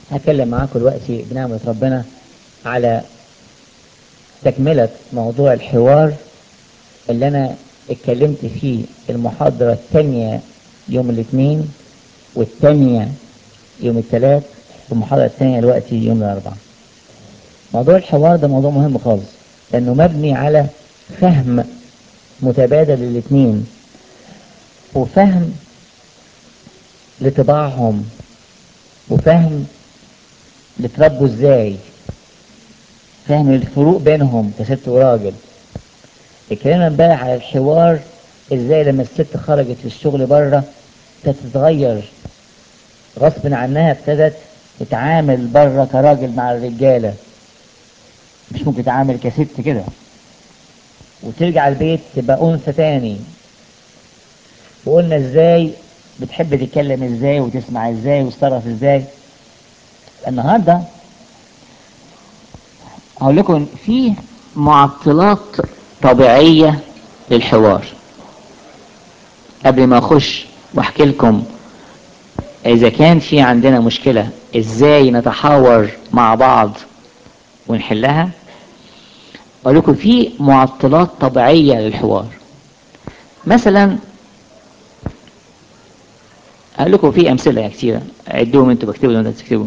هتكلم معاكم دلوقتي بنعمة ربنا على تكملة موضوع الحوار اللي أنا اتكلمت فيه المحاضرة الثانية يوم الاثنين والثانية يوم الثلاث والمحاضرة الثانية دلوقتي يوم الأربعاء موضوع الحوار ده موضوع مهم خالص لأنه مبني على فهم متبادل للاثنين وفهم لطباعهم وفهم لتربوا ازاي فهم الفروق بينهم كست وراجل اتكلمنا امبارح على الحوار ازاي لما الست خرجت في الشغل بره تتغير غصب عنها ابتدت تتعامل بره كراجل مع الرجالة مش ممكن تتعامل كست كده وترجع البيت تبقى أنثى تاني وقلنا ازاي بتحب تتكلم ازاي وتسمع ازاي وتتصرف ازاي النهارده هقول لكم في معطلات طبيعية للحوار قبل ما اخش واحكي لكم اذا كان في عندنا مشكلة ازاي نتحاور مع بعض ونحلها اقول لكم في معطلات طبيعية للحوار مثلا اقول لكم في امثله كتيره عدوهم انتوا بكتبوا لما تكتبوا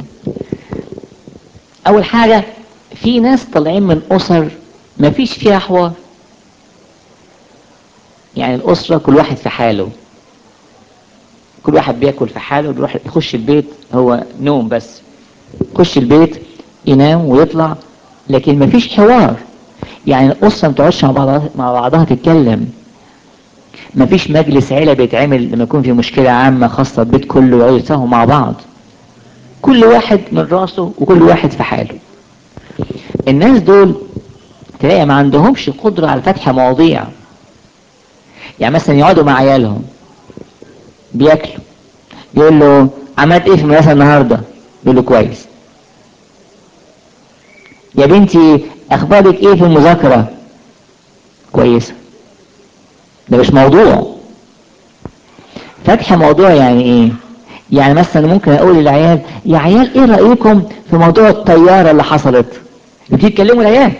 اول حاجه في ناس طالعين من اسر ما فيش فيها حوار يعني الاسره كل واحد في حاله كل واحد بياكل في حاله بيروح يخش البيت هو نوم بس يخش البيت ينام ويطلع لكن ما فيش حوار يعني الاسره ما تقعدش مع بعضها مع بعضها تتكلم مفيش مجلس عيلة بيتعمل لما يكون في مشكلة عامة خاصة البيت كله يقعدوا يتفاهموا مع بعض كل واحد من راسه وكل واحد في حاله الناس دول تلاقي ما عندهمش قدرة على فتح مواضيع يعني مثلا يقعدوا مع عيالهم بياكلوا يقول له عملت ايه في المدرسة النهاردة يقول له كويس يا بنتي اخبارك ايه في المذاكرة كويسة ده مش موضوع فتح موضوع يعني ايه يعني مثلا ممكن اقول للعيال يا عيال ايه رأيكم في موضوع الطيارة اللي حصلت بتتكلموا العيال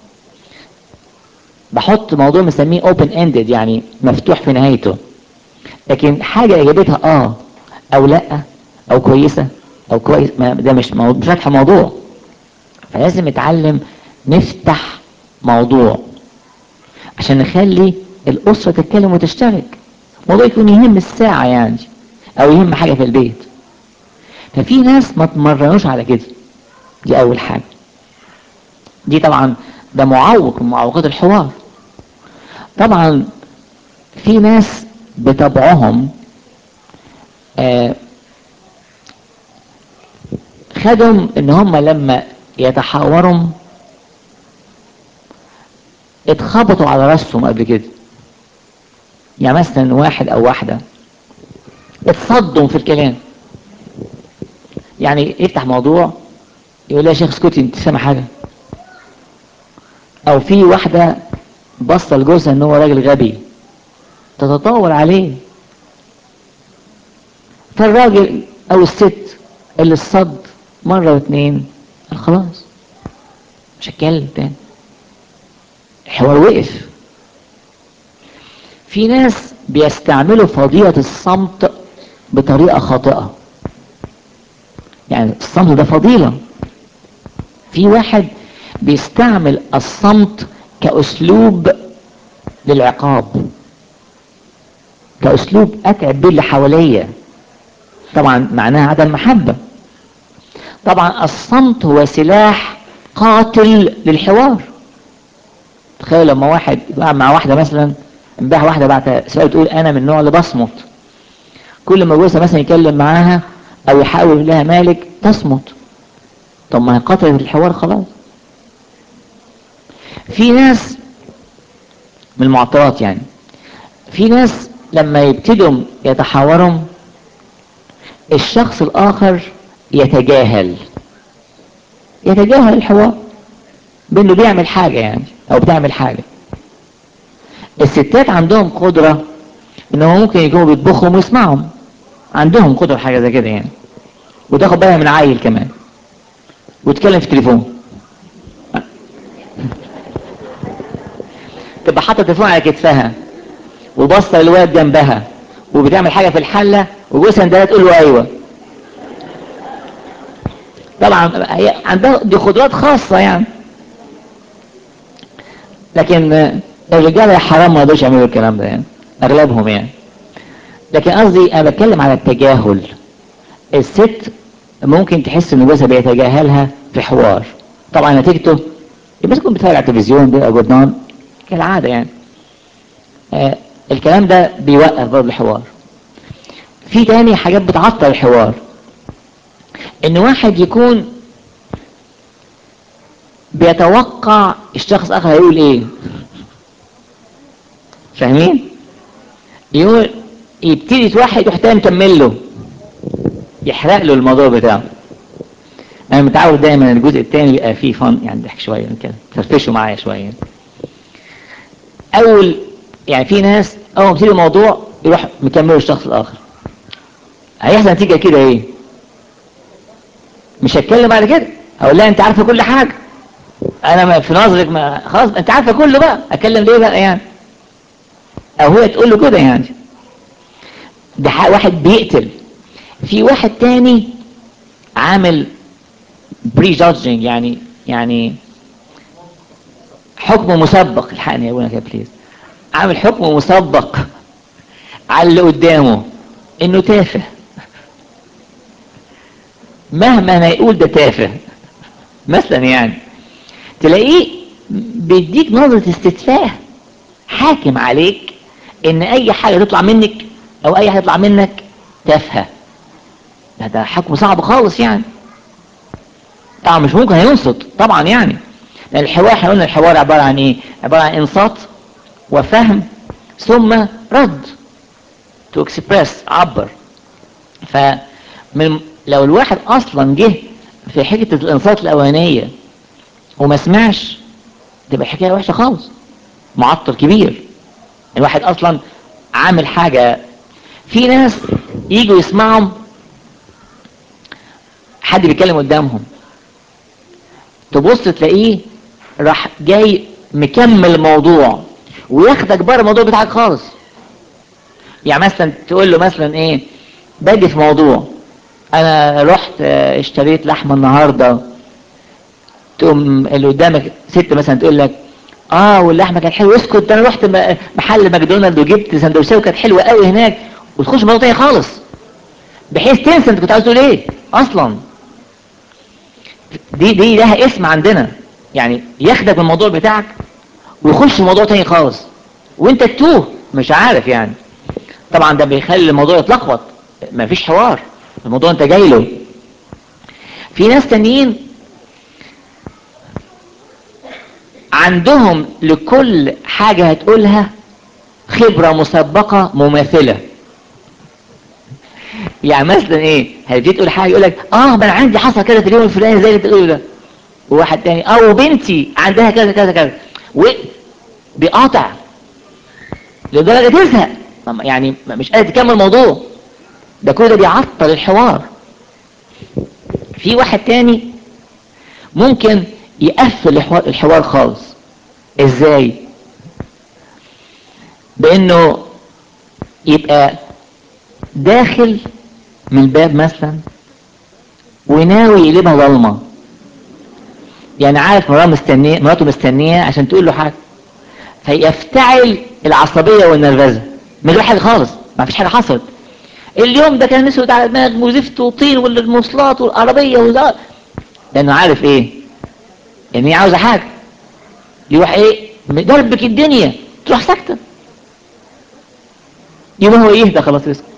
بحط موضوع مسميه open ended يعني مفتوح في نهايته لكن حاجة اجابتها اه او لا او كويسة او كويس ما ده مش موضوع مش فتح موضوع فلازم نتعلم نفتح موضوع عشان نخلي الأسرة تتكلم وتشترك موضوع يكون يهم الساعة يعني أو يهم حاجة في البيت ففي ناس ما تمرنوش على كده دي أول حاجة دي طبعا ده معوق من معوقات الحوار طبعا في ناس بطبعهم آه خدهم ان هم لما يتحاوروا اتخبطوا على راسهم قبل كده يعني مثلا واحد او واحدة اتصدم في الكلام يعني يفتح موضوع يقول يا شيخ اسكتي انت سامع حاجة او في واحدة بصة لجوزها ان هو راجل غبي تتطاول عليه فالراجل او الست اللي الصد مرة واتنين قال خلاص مش هتكلم تاني الحوار وقف في ناس بيستعملوا فضيلة الصمت بطريقة خاطئة يعني الصمت ده فضيلة في واحد بيستعمل الصمت كأسلوب للعقاب كأسلوب أتعب بيه اللي حواليا طبعا معناها عدم محبة طبعا الصمت هو سلاح قاتل للحوار تخيل لما واحد يقع مع واحدة مثلا امبارح واحدة بعت سؤال تقول انا من النوع اللي بصمت كل ما جوزها مثلا يتكلم معاها او يحاول لها مالك تصمت طب ما هي قتلت الحوار خلاص في ناس من المعطلات يعني في ناس لما يبتدوا يتحاوروا الشخص الاخر يتجاهل يتجاهل الحوار بانه بيعمل حاجة يعني او بتعمل حاجة الستات عندهم قدرة ان هو ممكن يكونوا بيطبخهم ويسمعهم عندهم قدرة حاجة زي كده يعني وتاخد بالها من عيل كمان وتكلم في التليفون تبقى حاطه التليفون على كتفها وبصه للواد جنبها وبتعمل حاجه في الحله وجوزها ده تقول له ايوه طبعا هي عندها دي قدرات خاصه يعني لكن الرجاله يا حرام ما يقدروش يعملوا الكلام ده يعني اغلبهم يعني لكن قصدي انا بتكلم على التجاهل الست ممكن تحس ان جوزها بيتجاهلها في حوار طبعا نتيجته بس تكون بتتفرج على التلفزيون ده جورنال كالعاده يعني آه الكلام ده بيوقف برضه الحوار في تاني حاجات بتعطل الحوار ان واحد يكون بيتوقع الشخص الاخر هيقول ايه فاهمين يقول يبتدي واحد يروح تاني مكمل له يحرق له الموضوع بتاعه انا متعود دايما ان الجزء الثاني بيبقى فيه فن يعني ضحك شويه كده فرفشوا معايا شويه اول يعني في ناس اول ما يبتدي الموضوع يروح مكمله الشخص الاخر هيحصل نتيجه كده ايه مش هتكلم بعد كده هقول لها انت عارفه كل حاجه انا ما في نظرك ما خلاص انت عارفه كله بقى اتكلم ليه بقى يعني او هي تقول له كده يعني ده واحد بيقتل في واحد تاني عامل بري جادجنج يعني يعني حكم مسبق الحقني يا ابونا كده بليز عامل حكم مسبق على اللي قدامه انه تافه مهما ما يقول ده تافه مثلا يعني تلاقيه بيديك نظرة استتفاه حاكم عليك ان اي حاجة تطلع منك او اي حاجة تطلع منك تافهة ده ده حكم صعب خالص يعني طبعا مش ممكن هينصت طبعا يعني لان الحوار احنا قلنا الحوار عبارة عن ايه عبارة عن انصات وفهم ثم رد تو اكسبرس عبر فمن لو الواحد اصلا جه في حكة الانصات الاولانية وما سمعش تبقى حكاية وحشة خالص معطل كبير الواحد اصلا عامل حاجة في ناس يجوا يسمعهم حد بيتكلم قدامهم تبص تلاقيه راح جاي مكمل الموضوع وياخدك بره الموضوع بتاعك خالص يعني مثلا تقول له مثلا ايه باجي في موضوع انا رحت اشتريت لحمه النهارده تقوم اللي قدامك ست مثلا تقول لك اه واللحمه كانت حلوه اسكت ده انا رحت محل ماكدونالد وجبت سندوتشات وكانت حلوه قوي هناك وتخش موضوع تاني خالص بحيث تنسى انت كنت عاوز تقول ايه اصلا دي دي لها اسم عندنا يعني ياخدك من الموضوع بتاعك ويخش في موضوع تاني خالص وانت تتوه مش عارف يعني طبعا ده بيخلي الموضوع يتلخبط مفيش حوار الموضوع انت جاي له في ناس تانيين عندهم لكل حاجة هتقولها خبرة مسبقة مماثلة يعني مثلا ايه هتيجي تقول حاجة يقول لك اه ما انا عندي حصل كذا في اليوم الفلاني زي اللي انت بتقوله ده وواحد تاني اه وبنتي عندها كذا كذا كذا وبيقاطع لدرجة تزهق يعني مش قادر تكمل الموضوع ده كل ده بيعطل الحوار في واحد تاني ممكن يقفل الحوار خالص ازاي بانه يبقى داخل من الباب مثلا وناوي يقلبها ضلمه يعني عارف مراته مستنيه مراته مستنيه عشان تقول له حاجه فيفتعل العصبيه والنرفزه من غير حاجه خالص ما فيش حاجه حصلت اليوم ده كان اسود على دماغ وزفت وطين والمواصلات والعربيه وده لانه عارف ايه ان هي عاوزه حاجه يروح ايه مدربك الدنيا تروح ساكته يوم هو يهدى خلاص يسكت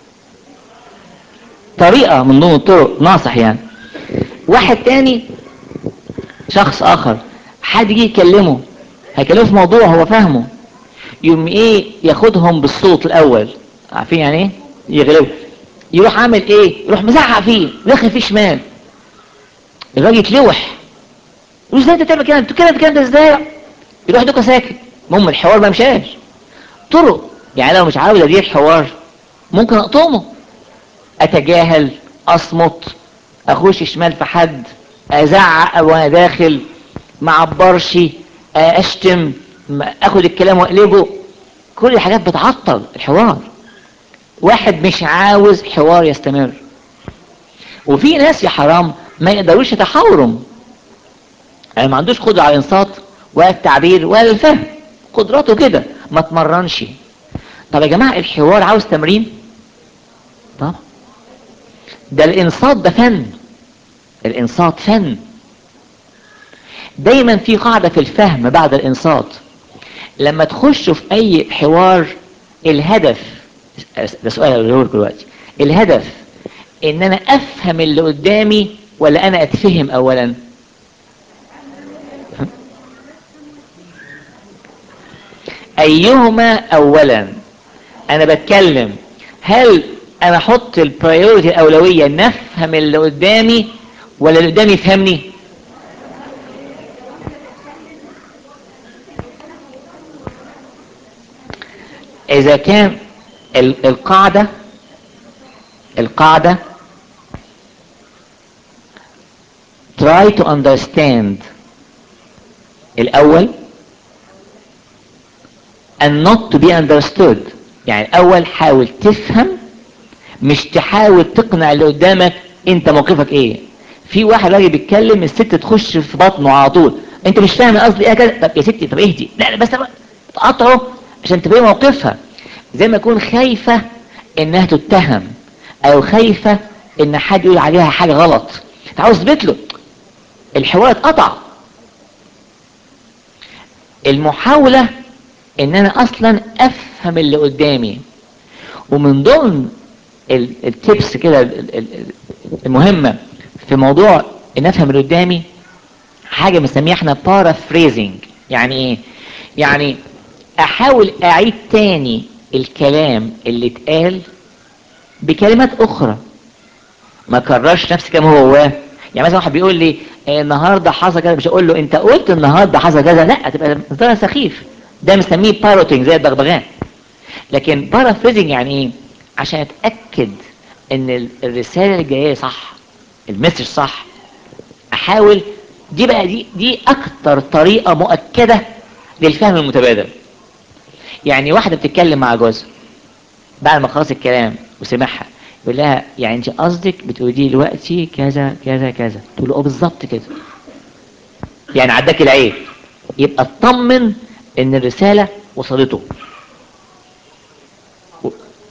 طريقه من ضمن الطرق ناصح يعني واحد تاني شخص اخر حد يجي يكلمه هيكلمه في موضوع هو فاهمه يوم ايه ياخدهم بالصوت الاول عارفين يعني ايه يغلبه يروح عامل ايه يروح مزعق فيه داخل فيه شمال الراجل يتلوح يقول ازاي انت تعمل كده انت كده الكلام ده ازاي يروح دوكا ساكت المهم الحوار ما مشاش طرق يعني لو مش عاوز ادير حوار ممكن اقطمه اتجاهل اصمت اخش شمال في حد ازعق وانا داخل ما عبرش اشتم ما اخد الكلام واقلبه كل الحاجات بتعطل الحوار واحد مش عاوز حوار يستمر وفي ناس يا حرام ما يقدروش يتحاوروا يعني ما عندوش قدرة على الانصات ولا التعبير ولا الفهم قدراته كده ما اتمرنش طب يا جماعة الحوار عاوز تمرين طبعا ده الانصات ده فن الانصات فن دايما في قاعدة في الفهم بعد الانصات لما تخشوا في اي حوار الهدف ده سؤال هقوله لكم دلوقتي الهدف ان انا افهم اللي قدامي ولا انا اتفهم اولا ايهما اولا انا بتكلم هل انا احط البرايورتي الاولويه نفهم اللي قدامي ولا اللي قدامي يفهمني اذا كان ال- القاعده القاعده try to understand الاول and not to be understood يعني الاول حاول تفهم مش تحاول تقنع اللي قدامك انت موقفك ايه في واحد راجل بيتكلم الست تخش في بطنه على طول انت مش فاهم قصدي ايه كده طب يا ستي طب اهدي لا لا بس تقطعه عشان تبقى موقفها زي ما يكون خايفة انها تتهم او خايفة ان حد يقول عليها حاجة غلط انت عاوز تثبت له الحوار اتقطع المحاولة ان انا اصلا افهم اللي قدامي ومن ضمن ال- التبس كده ال- ال- المهمة في موضوع ان افهم اللي قدامي حاجة بنسميها احنا بارافريزنج يعني ايه يعني احاول اعيد تاني الكلام اللي اتقال بكلمات اخرى ما كررش نفس الكلام هو هو يعني مثلا واحد بيقول لي آه، النهارده حصل كذا مش اقول له انت قلت النهارده حصل كذا لا تبقى تبقى سخيف ده مسميه باروتنج زي البغبغان لكن بارافريزنج يعني ايه عشان اتاكد ان ال- الرساله اللي جايه صح المسج صح احاول دي بقى دي دي اكتر طريقه مؤكده للفهم المتبادل يعني واحده بتتكلم مع جوزها بعد ما خلص الكلام وسمعها يقول لها يعني انت قصدك بتقولي دلوقتي كذا كذا كذا تقول له اه بالظبط كده يعني عداك العيب يبقى اطمن ان الرساله وصلته و-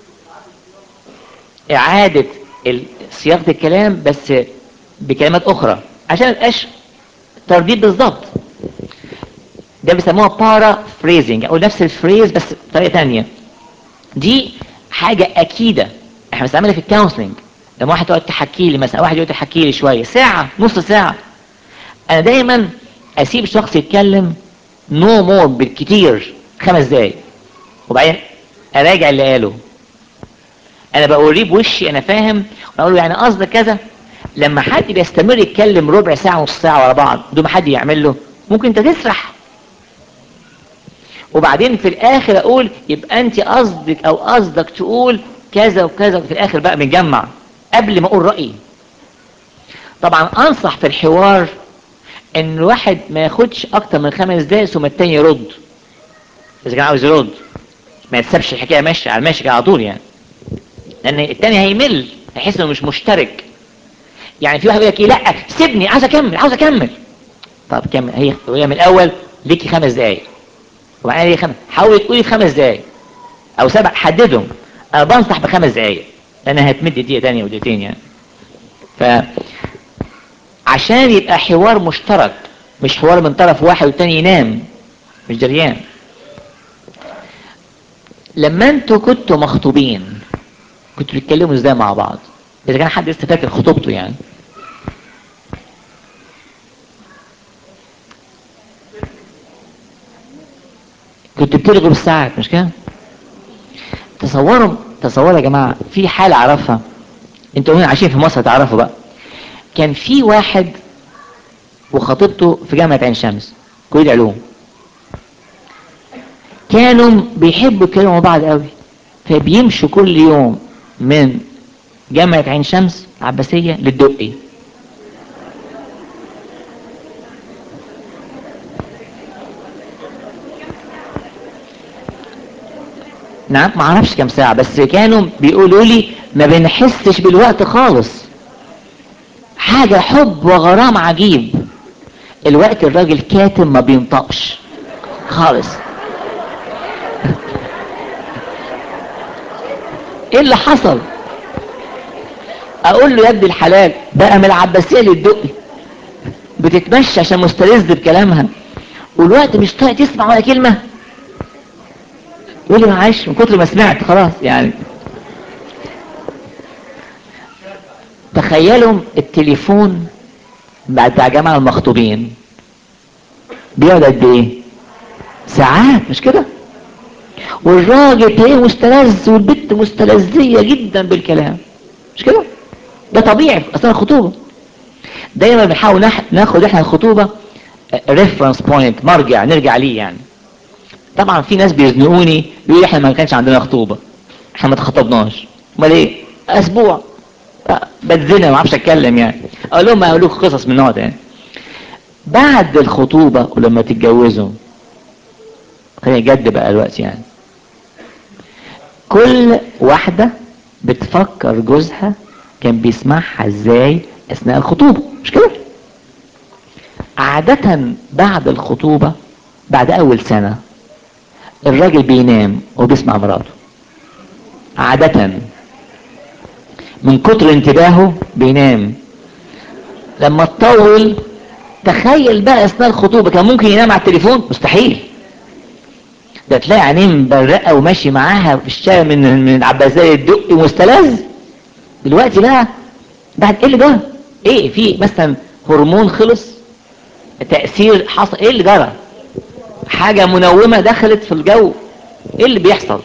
اعاده ال- صياغه الكلام بس بكلمات اخرى عشان ما يبقاش ترديد بالظبط ده بيسموها بارا فريزنج او نفس الفريز بس بطريقه تانية دي حاجه اكيده احنا بنستعملها في الكونسلنج لما واحد تقعد تحكي لي مثلا واحد يقعد تحكي لي شويه ساعه نص ساعه انا دايما اسيب الشخص يتكلم نو مور بالكتير خمس دقايق وبعدين اراجع اللي قاله انا بوريه بوشي انا فاهم واقول له يعني قصدك كذا لما حد بيستمر يتكلم ربع ساعه ونص ساعه ورا بعض بدون ما حد يعمل له ممكن انت تسرح وبعدين في الاخر اقول يبقى انت قصدك او قصدك تقول كذا وكذا وفي الاخر بقى بنجمع قبل ما اقول رايي طبعا انصح في الحوار ان الواحد ما ياخدش اكتر من خمس دقايق ثم التاني يرد اذا كان عاوز يرد ما يتسابش الحكايه ماشيه على ماشي على طول يعني لان التاني هيمل هيحس انه مش مشترك يعني في واحد يقول لك ايه لا سيبني عاوز اكمل عاوز اكمل طب كمل هي هي من الاول ليكي خمس دقايق وبعدين ليه خمس حاولي تقولي في خمس دقايق او سبع حددهم انا بنصح بخمس دقايق لان هتمد دقيقه تانية ودقيقتين يعني ف عشان يبقى حوار مشترك مش حوار من طرف واحد والتاني ينام مش دريان لما انتوا كنتوا مخطوبين كنتوا بتتكلموا ازاي مع بعض اذا كان حد لسه فاكر خطوبته يعني كنتوا بتلغوا بالساعات مش كده تصوروا تصوروا يا جماعه في حاله اعرفها انتوا هنا عايشين في مصر تعرفوا بقى كان في واحد وخطيبته في جامعه عين شمس كليه علوم كانوا بيحبوا يتكلموا مع بعض قوي فبيمشوا كل يوم من جامعة عين شمس العباسية للدقي نعم ما اعرفش كام ساعة بس كانوا بيقولوا لي ما بنحسش بالوقت خالص حاجة حب وغرام عجيب الوقت الراجل كاتم ما بينطقش خالص ايه اللي حصل اقول له يا ابن الحلال بقى من العباسية للدقي بتتمشى عشان مستلذ بكلامها والوقت مش طايق تسمع ولا كلمة يقول لي معلش من كتر ما سمعت خلاص يعني تخيلوا التليفون بعد بتاع جماعة المخطوبين بيقعد قد ايه ساعات مش كده والراجل تلاقيه مستلذ والبنت مستلذية جدا بالكلام مش كده ده طبيعي في اثناء الخطوبة دايما بنحاول نح- ناخد احنا الخطوبة ريفرنس بوينت مرجع نرجع ليه يعني طبعا في ناس بيزنقوني يقولوا احنا ما كانش عندنا خطوبة احنا ما اتخطبناش امال ايه اسبوع آه، بتزنق ما اعرفش اتكلم يعني اقول لهم اقول لكم قصص من النوع ده يعني بعد الخطوبة ولما تتجوزوا خلينا جد بقى دلوقتي يعني كل واحدة بتفكر جوزها كان بيسمعها ازاي اثناء الخطوبة مش كده عادة بعد الخطوبة بعد اول سنة الراجل بينام وبيسمع مراته عادة من كتر انتباهه بينام لما تطول تخيل بقى اثناء الخطوبة كان ممكن ينام على التليفون مستحيل ده تلاقي عينيه مبرقة وماشي معاها في الشارع من من العباسية الدقي مستلذ دلوقتي بقى بعد ايه اللي جرى؟ ايه في مثلا هرمون خلص تأثير حصل ايه اللي جرى؟ حاجة منومة دخلت في الجو ايه اللي بيحصل؟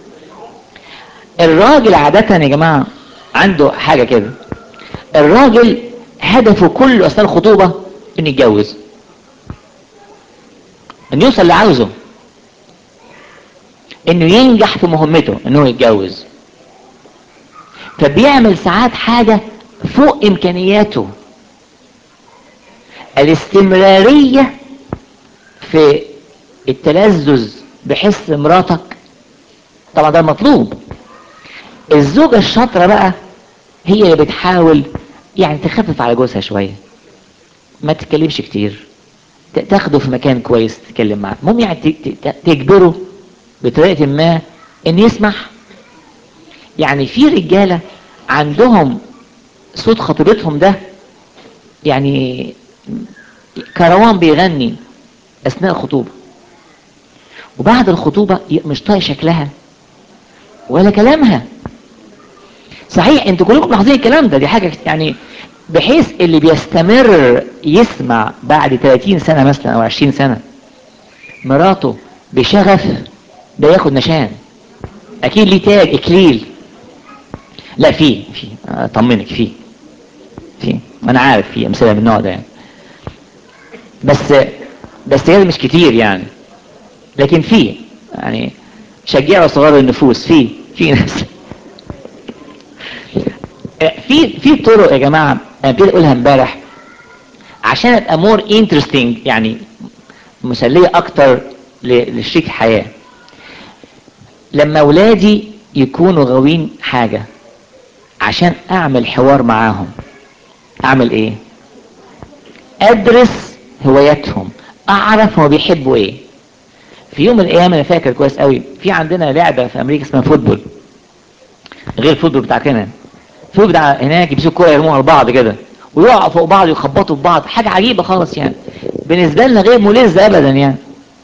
الراجل عادة يا جماعة عنده حاجة كده الراجل هدفه كله اثناء الخطوبة انه يتجوز انه يوصل اللي عاوزه انه ينجح في مهمته انه يتجوز فبيعمل ساعات حاجة فوق امكانياته الاستمرارية في التلذذ بحس مراتك طبعا ده مطلوب الزوجة الشاطرة بقى هي اللي بتحاول يعني تخفف على جوزها شوية ما تتكلمش كتير ت- تاخده في مكان كويس تتكلم معاه المهم يعني ت- ت- تجبره بطريقة ما ان يسمح يعني في رجالة عندهم صوت خطيبتهم ده يعني كروان بيغني اثناء الخطوبة وبعد الخطوبة ي- مش طايق شكلها ولا كلامها صحيح انتوا كلكم ملاحظين الكلام ده دي حاجة يعني بحيث اللي بيستمر يسمع بعد 30 سنة مثلا او 20 سنة مراته بشغف ده ياخد نشان اكيد ليه تاج اكليل لا في في اطمنك في في انا عارف في امثله من النوع ده يعني بس بس هي مش كتير يعني لكن في يعني شجعوا صغار النفوس في في ناس في في طرق يا جماعه انا ابتدي اقولها امبارح عشان ابقى مور انترستنج يعني مسليه اكتر ل- لشريك الحياه لما اولادي يكونوا غاويين حاجه عشان اعمل حوار معاهم اعمل ايه ادرس هواياتهم اعرف هو بيحبوا ايه في يوم من الايام انا فاكر كويس قوي في عندنا لعبه في امريكا اسمها فوتبول غير الفوتبول بتاع كده الفوتبول بتاع هناك يمسكوا الكوره يرموها لبعض كده ويقعوا فوق بعض ويخبطوا في بعض حاجه عجيبه خالص يعني بالنسبه لنا غير ملذ ابدا يعني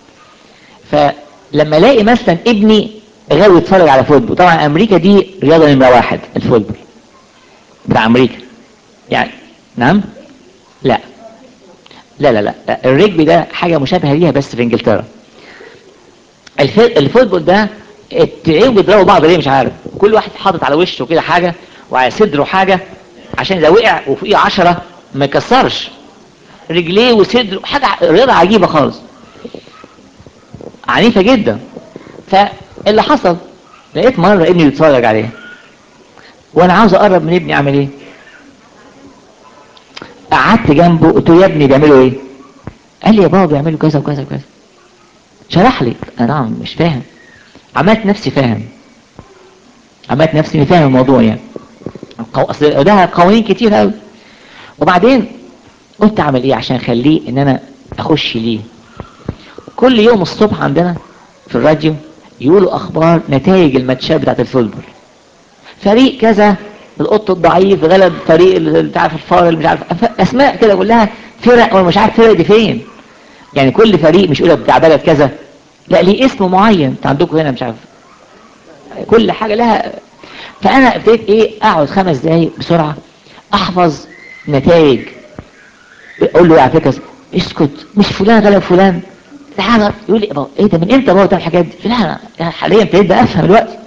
فلما الاقي مثلا ابني غاوي يتفرج على فوتبول طبعا امريكا دي رياضه نمره واحد الفوتبول بتاع امريكا يعني نعم لا لا لا لا لا. الرجبي ده حاجه مشابهه ليها بس في انجلترا الف... الفوتبول ده تلاقيهم بيضربوا بعض ليه مش عارف كل واحد حاطط على وشه كده حاجه وعلى صدره حاجه عشان اذا وقع وفوقيه عشرة ما يكسرش رجليه وصدره حاجه ع- رياضه عجيبه خالص عنيفه جدا فاللي حصل لقيت مره ابني بيتفرج عليه وانا عاوز اقرب من ابني اعمل ايه قعدت جنبه قلت له يا ابني بيعملوا ايه قال لي يا بابا بيعملوا كذا وكذا وكذا شرح لي انا طبعا مش فاهم عملت نفسي فاهم عملت نفسي فاهم الموضوع يعني القو- اصل ده قوانين كتير قوي وبعدين قلت اعمل ايه عشان اخليه ان انا اخش ليه كل يوم الصبح عندنا في الراديو يقولوا اخبار نتائج الماتشات بتاعت الفوتبول فريق كذا القط الضعيف غلب فريق اللي مش عارف الفار اللي مش عارف أف- اسماء كده كلها فرق وانا مش عارف فرق دي فين يعني كل فريق مش يقول بتاع بلد كذا لا ليه اسم معين انت عندكم هنا مش عارف كل حاجه لها فانا ابتديت ايه اقعد خمس دقايق بسرعه احفظ نتائج اقول له على فكره اسكت مش فلان غلب فلان تعالى يقول لي بابا، ايه ده من امتى بابا بتعمل الحاجات دي؟ لا انا أنا حاليا ابتديت بقى افهم دلوقتي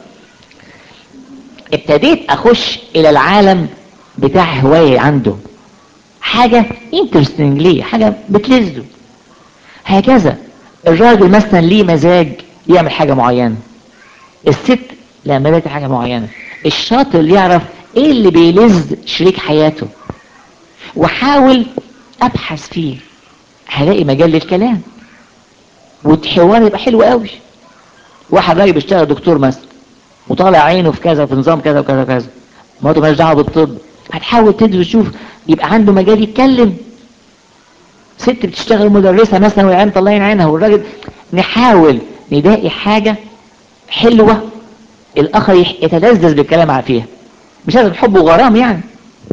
ابتديت اخش الى العالم بتاع هوايه عنده حاجه انترستنج ليه حاجه بتلذه هكذا الراجل مثلا ليه مزاج يعمل حاجه معينه الست لها مزاج حاجه معينه الشاطر اللي يعرف ايه اللي بيلذ شريك حياته وحاول ابحث فيه هلاقي مجال للكلام والحوار يبقى حلو قوي واحد راجل بيشتغل دكتور مثلا وطالع عينه في كذا في نظام كذا وكذا وكذا مراته مالهاش دعوه بالطب هتحاول تدرس تشوف يبقى عنده مجال يتكلم ست بتشتغل مدرسه مثلا والعيال مطلعين عينها والراجل نحاول نلاقي حاجه حلوه الاخر يح- يتلذذ بالكلام فيها مش لازم حب وغرام يعني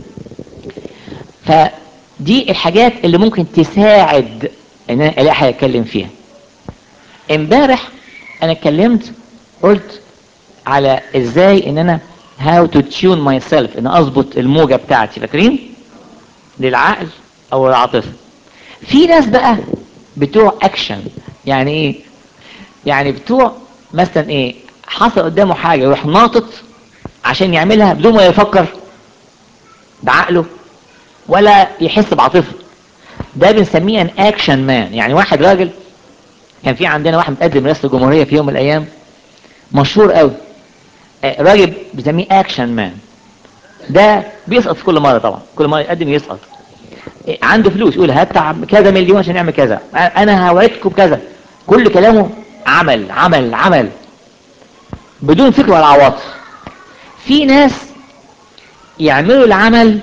فدي الحاجات اللي ممكن تساعد ان انا الاقي حاجه اتكلم فيها امبارح انا اتكلمت قلت على ازاي ان انا how to tune myself ان اظبط الموجه بتاعتي فاكرين للعقل او العاطفه في ناس بقى بتوع اكشن يعني ايه يعني بتوع مثلا ايه حصل قدامه حاجه يروح ناطط عشان يعملها بدون ما يفكر بعقله ولا يحس بعاطفه ده بنسميه ان اكشن مان يعني واحد راجل كان في عندنا واحد متقدم رئاسه الجمهوريه في يوم من الايام مشهور قوي آه، راجل بنسميه اكشن مان ده بيسقط في كل مره طبعا كل مره يقدم يسقط آه، عنده فلوس يقول هدفع كذا مليون عشان نعمل كذا آه، انا هوعدكم بكذا كل كلامه عمل عمل عمل بدون فكر ولا عواطف في ناس يعملوا العمل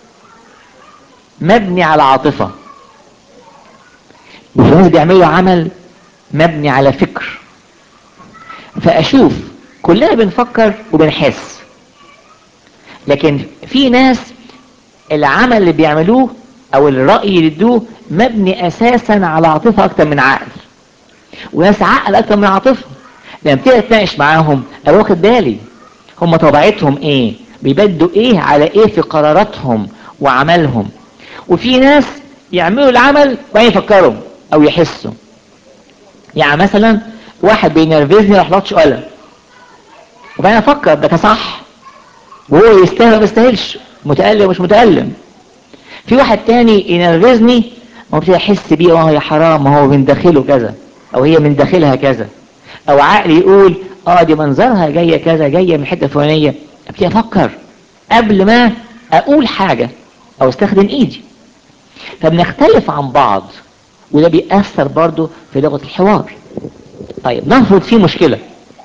مبني على عاطفة وفي ناس بيعملوا عمل مبني على فكر فأشوف كلنا بنفكر وبنحس لكن في ناس العمل اللي بيعملوه او الرأي اللي يدوه مبني اساسا على عاطفة اكتر من عقل وناس عقل اكتر من عاطفة لما بتيجي تناقش معاهم انا واخد بالي هم طبيعتهم ايه بيبدوا ايه على ايه في قراراتهم وعملهم وفي ناس يعملوا العمل وبعدين يفكروا او يحسوا يعني مثلا واحد بينرفزني راح لطش قلم وبعدين افكر ده كان صح وهو يستاهل ولا ما يستاهلش متألم مش متألم في واحد تاني ينرفزني وابتدي احس بيه اه يا حرام ما هو من داخله كذا او هي من داخلها كذا او عقلي يقول اه دي منظرها جايه كذا جايه من حته فلانيه ابتدي افكر قبل ما اقول حاجه او استخدم ايدي فبنختلف عن بعض وده بيأثر برضو في لغه الحوار طيب نفرض في مشكله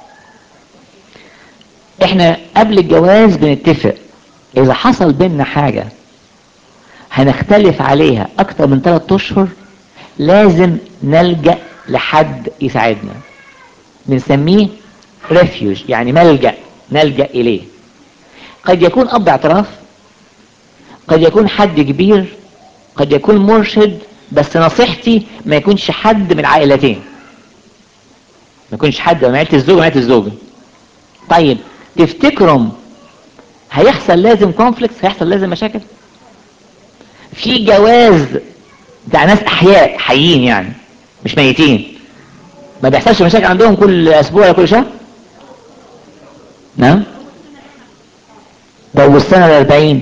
احنا قبل الجواز بنتفق اذا حصل بينا حاجه هنختلف عليها اكتر من ثلاثة اشهر لازم نلجأ لحد يساعدنا بنسميه ريفيوج يعني ملجأ نلجأ اليه قد يكون اب اعتراف قد يكون حد كبير قد يكون مرشد بس نصيحتي ما يكونش حد من العائلتين ما يكونش حد من عيلة الزوج وعيلة الزوجة طيب تفتكروا هيحصل لازم كونفليكت هيحصل لازم مشاكل في جواز بتاع ناس احياء حيين يعني مش ميتين ما بيحصلش مشاكل عندهم كل اسبوع ولا كل شهر نعم طب والسنه الاربعين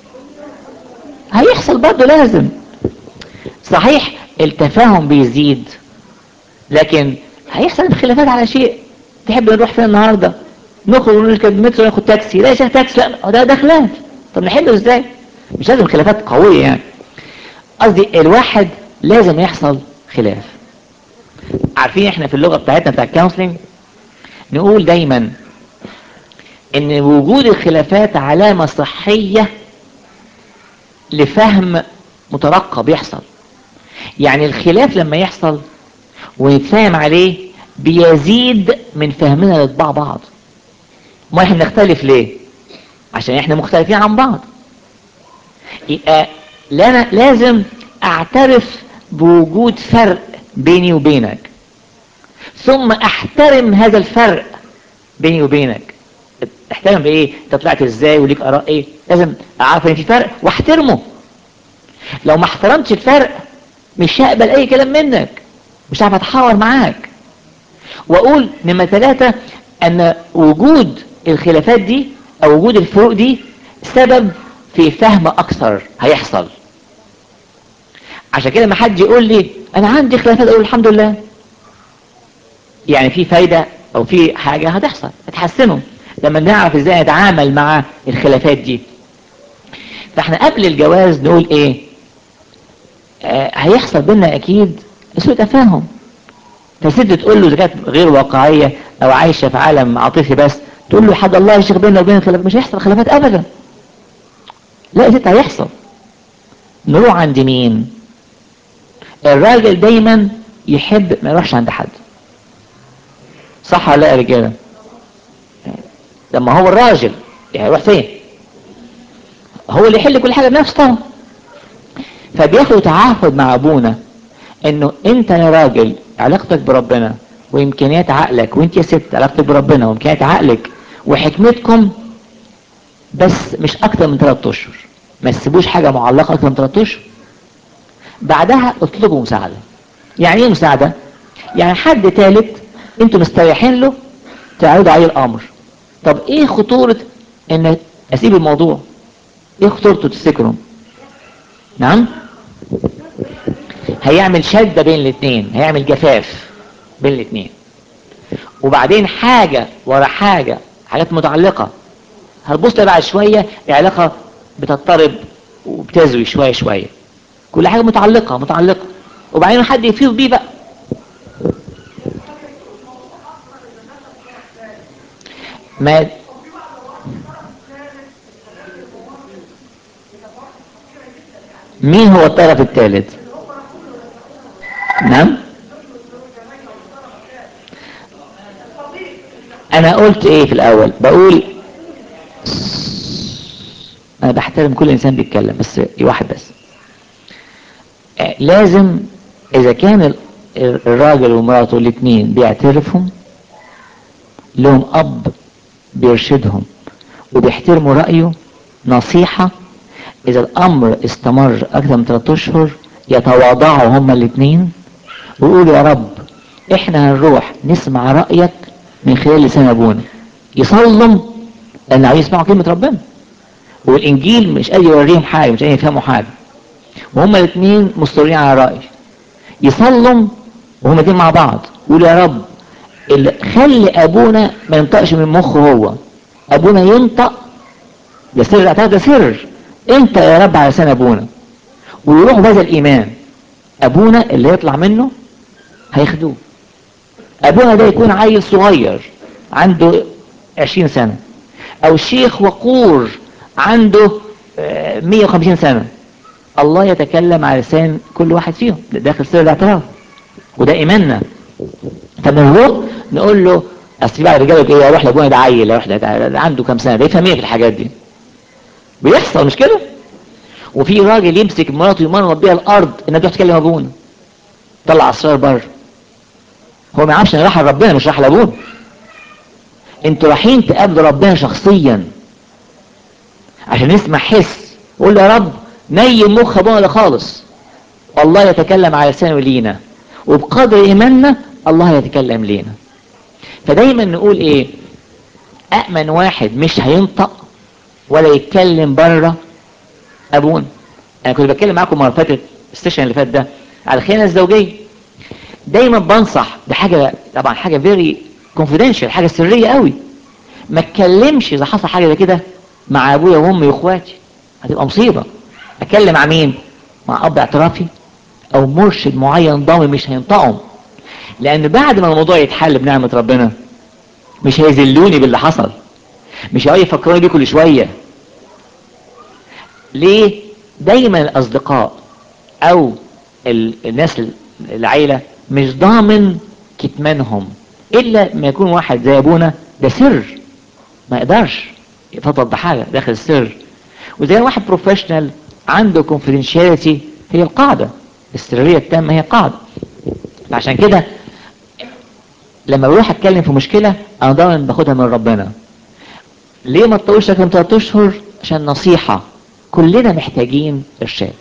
هيحصل برضه لازم صحيح التفاهم بيزيد لكن هيحصل خلافات على شيء تحب نروح فين النهارده نخرج ونركب مترو ناخد تاكسي لا يا شيخ تاكسي لا ده ده خلاف طب نحله ازاي مش لازم خلافات قويه يعني قصدي الواحد لازم يحصل خلاف عارفين احنا في اللغه بتاعتنا بتاع الكونسلنج نقول دايما ان وجود الخلافات علامة صحية لفهم مترقب يحصل يعني الخلاف لما يحصل ونتفاهم عليه بيزيد من فهمنا لطباع بعض ما احنا نختلف ليه عشان احنا مختلفين عن بعض يبقى لنا لازم اعترف بوجود فرق بيني وبينك ثم احترم هذا الفرق بيني وبينك احترم بايه انت طلعت ازاي وليك اراء ايه لازم اعرف ان في فرق واحترمه لو ما احترمتش الفرق مش هقبل اي كلام منك مش هعرف اتحاور معاك واقول نمرة ثلاثة ان وجود الخلافات دي او وجود الفروق دي سبب في فهم اكثر هيحصل عشان كده ما حد يقول لي انا عندي خلافات اقول الحمد لله يعني في فايدة او في حاجة هتحصل هتحسنه لما نعرف ازاي نتعامل مع الخلافات دي فاحنا قبل الجواز نقول ايه آه هيحصل بينا اكيد سوء تفاهم فست تقول له اذا كانت غير واقعية او عايشة في عالم عاطفي بس تقول له حد الله يشيخ بيننا وبين الخلافات مش هيحصل خلافات ابدا لا يا ست هيحصل نروح عند مين الراجل دايما يحب ما يروحش عند حد صح ولا لا يا رجاله لما هو الراجل هيروح فين هو اللي يحل كل حاجه بنفسه طبعا فبياخد تعهد مع ابونا انه انت يا راجل علاقتك بربنا وامكانيات عقلك وانت يا ست علاقتك بربنا وامكانيات عقلك وحكمتكم بس مش اكتر من 3 اشهر ما تسيبوش حاجه معلقه اكتر من 3 اشهر بعدها اطلبوا مساعده يعني ايه مساعده يعني حد ثالث انتوا مستريحين له تعرضوا عليه الامر طب ايه خطورة ان اسيب الموضوع ايه خطورته تفتكروا نعم هيعمل شدة بين الاثنين هيعمل جفاف بين الاثنين وبعدين حاجة ورا حاجة حاجات متعلقة هتبص بعد شوية العلاقة بتضطرب وبتزوي شوية شوية كل حاجة متعلقة متعلقة وبعدين حد يفيض بيه بقى ما مين هو الطرف الثالث نعم انا قلت ايه في الاول بقول انا بحترم كل انسان بيتكلم بس واحد بس لازم اذا كان الراجل ومراته الاثنين بيعترفوا لهم اب بيرشدهم وبيحترموا رأيه نصيحة إذا الأمر استمر أكثر من 3 أشهر يتواضعوا هما الاثنين ويقولوا يا رب إحنا هنروح نسمع رأيك من خلال لسان أبونا يصلم لأن عايز يسمعوا كلمة ربنا والإنجيل مش قادر يوريهم حاجة مش قادر يفهموا حاجة وهما الاثنين مصرين على رأي يصلم وهما الاثنين مع بعض يقولوا يا رب خلي ابونا ما ينطقش من مخه هو ابونا ينطق ده سر الاعتراف ده سر انت يا رب على لسان ابونا ويروح بهذا الايمان ابونا اللي يطلع منه هياخدوه ابونا ده يكون عيل صغير عنده عشرين سنة او شيخ وقور عنده مية وخمسين سنة الله يتكلم على لسان كل واحد فيهم ده داخل سر الاعتراف وده ايماننا فبنروح نقول له اصل بقى الرجاله ايه اروح لابونا ده عيل اروح ده, ده عنده كام سنه ده يفهم ايه في الحاجات دي بيحصل مش كده وفي راجل يمسك مراته يمرمط بيها الارض انها تروح تكلم ابونا طلع اسرار بره هو ما يعرفش ان راح لربنا مش راح لابونا انتوا رايحين تقابلوا ربنا شخصيا عشان نسمع حس قول يا رب نيم مخ ابونا ده خالص الله يتكلم على لسانه لينا وبقدر ايماننا الله يتكلم لينا فدايما نقول ايه أأمن واحد مش هينطق ولا يتكلم بره أبونا أنا كنت بتكلم معاكم مرة فاتت السيشن اللي فات ده على الخيانة الزوجية دايما بنصح ده حاجة طبعا حاجة فيري كونفيدنشال حاجة سرية قوي ما اتكلمش إذا حصل حاجة زي كده مع أبويا وأمي وإخواتي هتبقى مصيبة أتكلم مع مين؟ مع أب اعترافي أو مرشد معين ضامن مش هينطقهم لأن بعد ما الموضوع يتحل بنعمة ربنا مش هيذلوني باللي حصل مش هيقعدوا يفكروني بيه كل شويه ليه دايما الاصدقاء او ال- الناس ال- العيله مش ضامن كتمانهم الا ما يكون واحد زي ابونا ده سر ما يقدرش يفضل بحاجه داخل السر وزي واحد بروفيشنال عنده كونفيدنشاليتي هي القاعده السريه التامه هي قاعده فعشان كده لما بروح اتكلم في مشكله انا دايما باخدها من ربنا ليه ما تطولش لكن ثلاث اشهر عشان نصيحه كلنا محتاجين ارشاد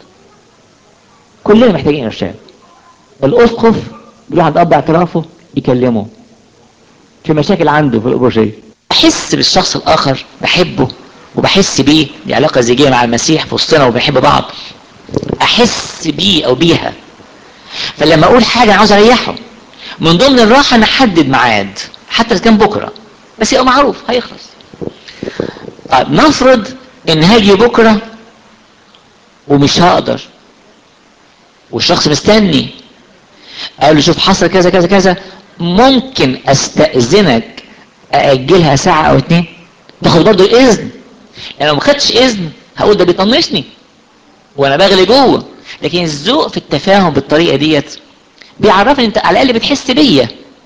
كلنا محتاجين ارشاد الاسقف بيروح عند اب اعترافه يكلمه في مشاكل عنده في الابروجيه احس بالشخص الاخر بحبه وبحس بيه دي علاقه زيجيه مع المسيح في وسطنا وبنحب بعض احس بيه او بيها فلما اقول حاجه انا عاوز اريحه من ضمن الراحه ان احدد ميعاد حتى اذا كان بكره بس يبقى معروف هيخلص طيب نفرض ان هاجي بكره ومش هقدر والشخص مستني قال له شوف حصل كذا كذا كذا ممكن استأذنك أأجلها ساعة أو اتنين تاخد برضه الإذن يعني لو ما خدتش إذن هقول ده بيطنشني وأنا بغلي جوه لكن الذوق في التفاهم بالطريقة ديت بيعرفني أنت على الأقل بتحس بيا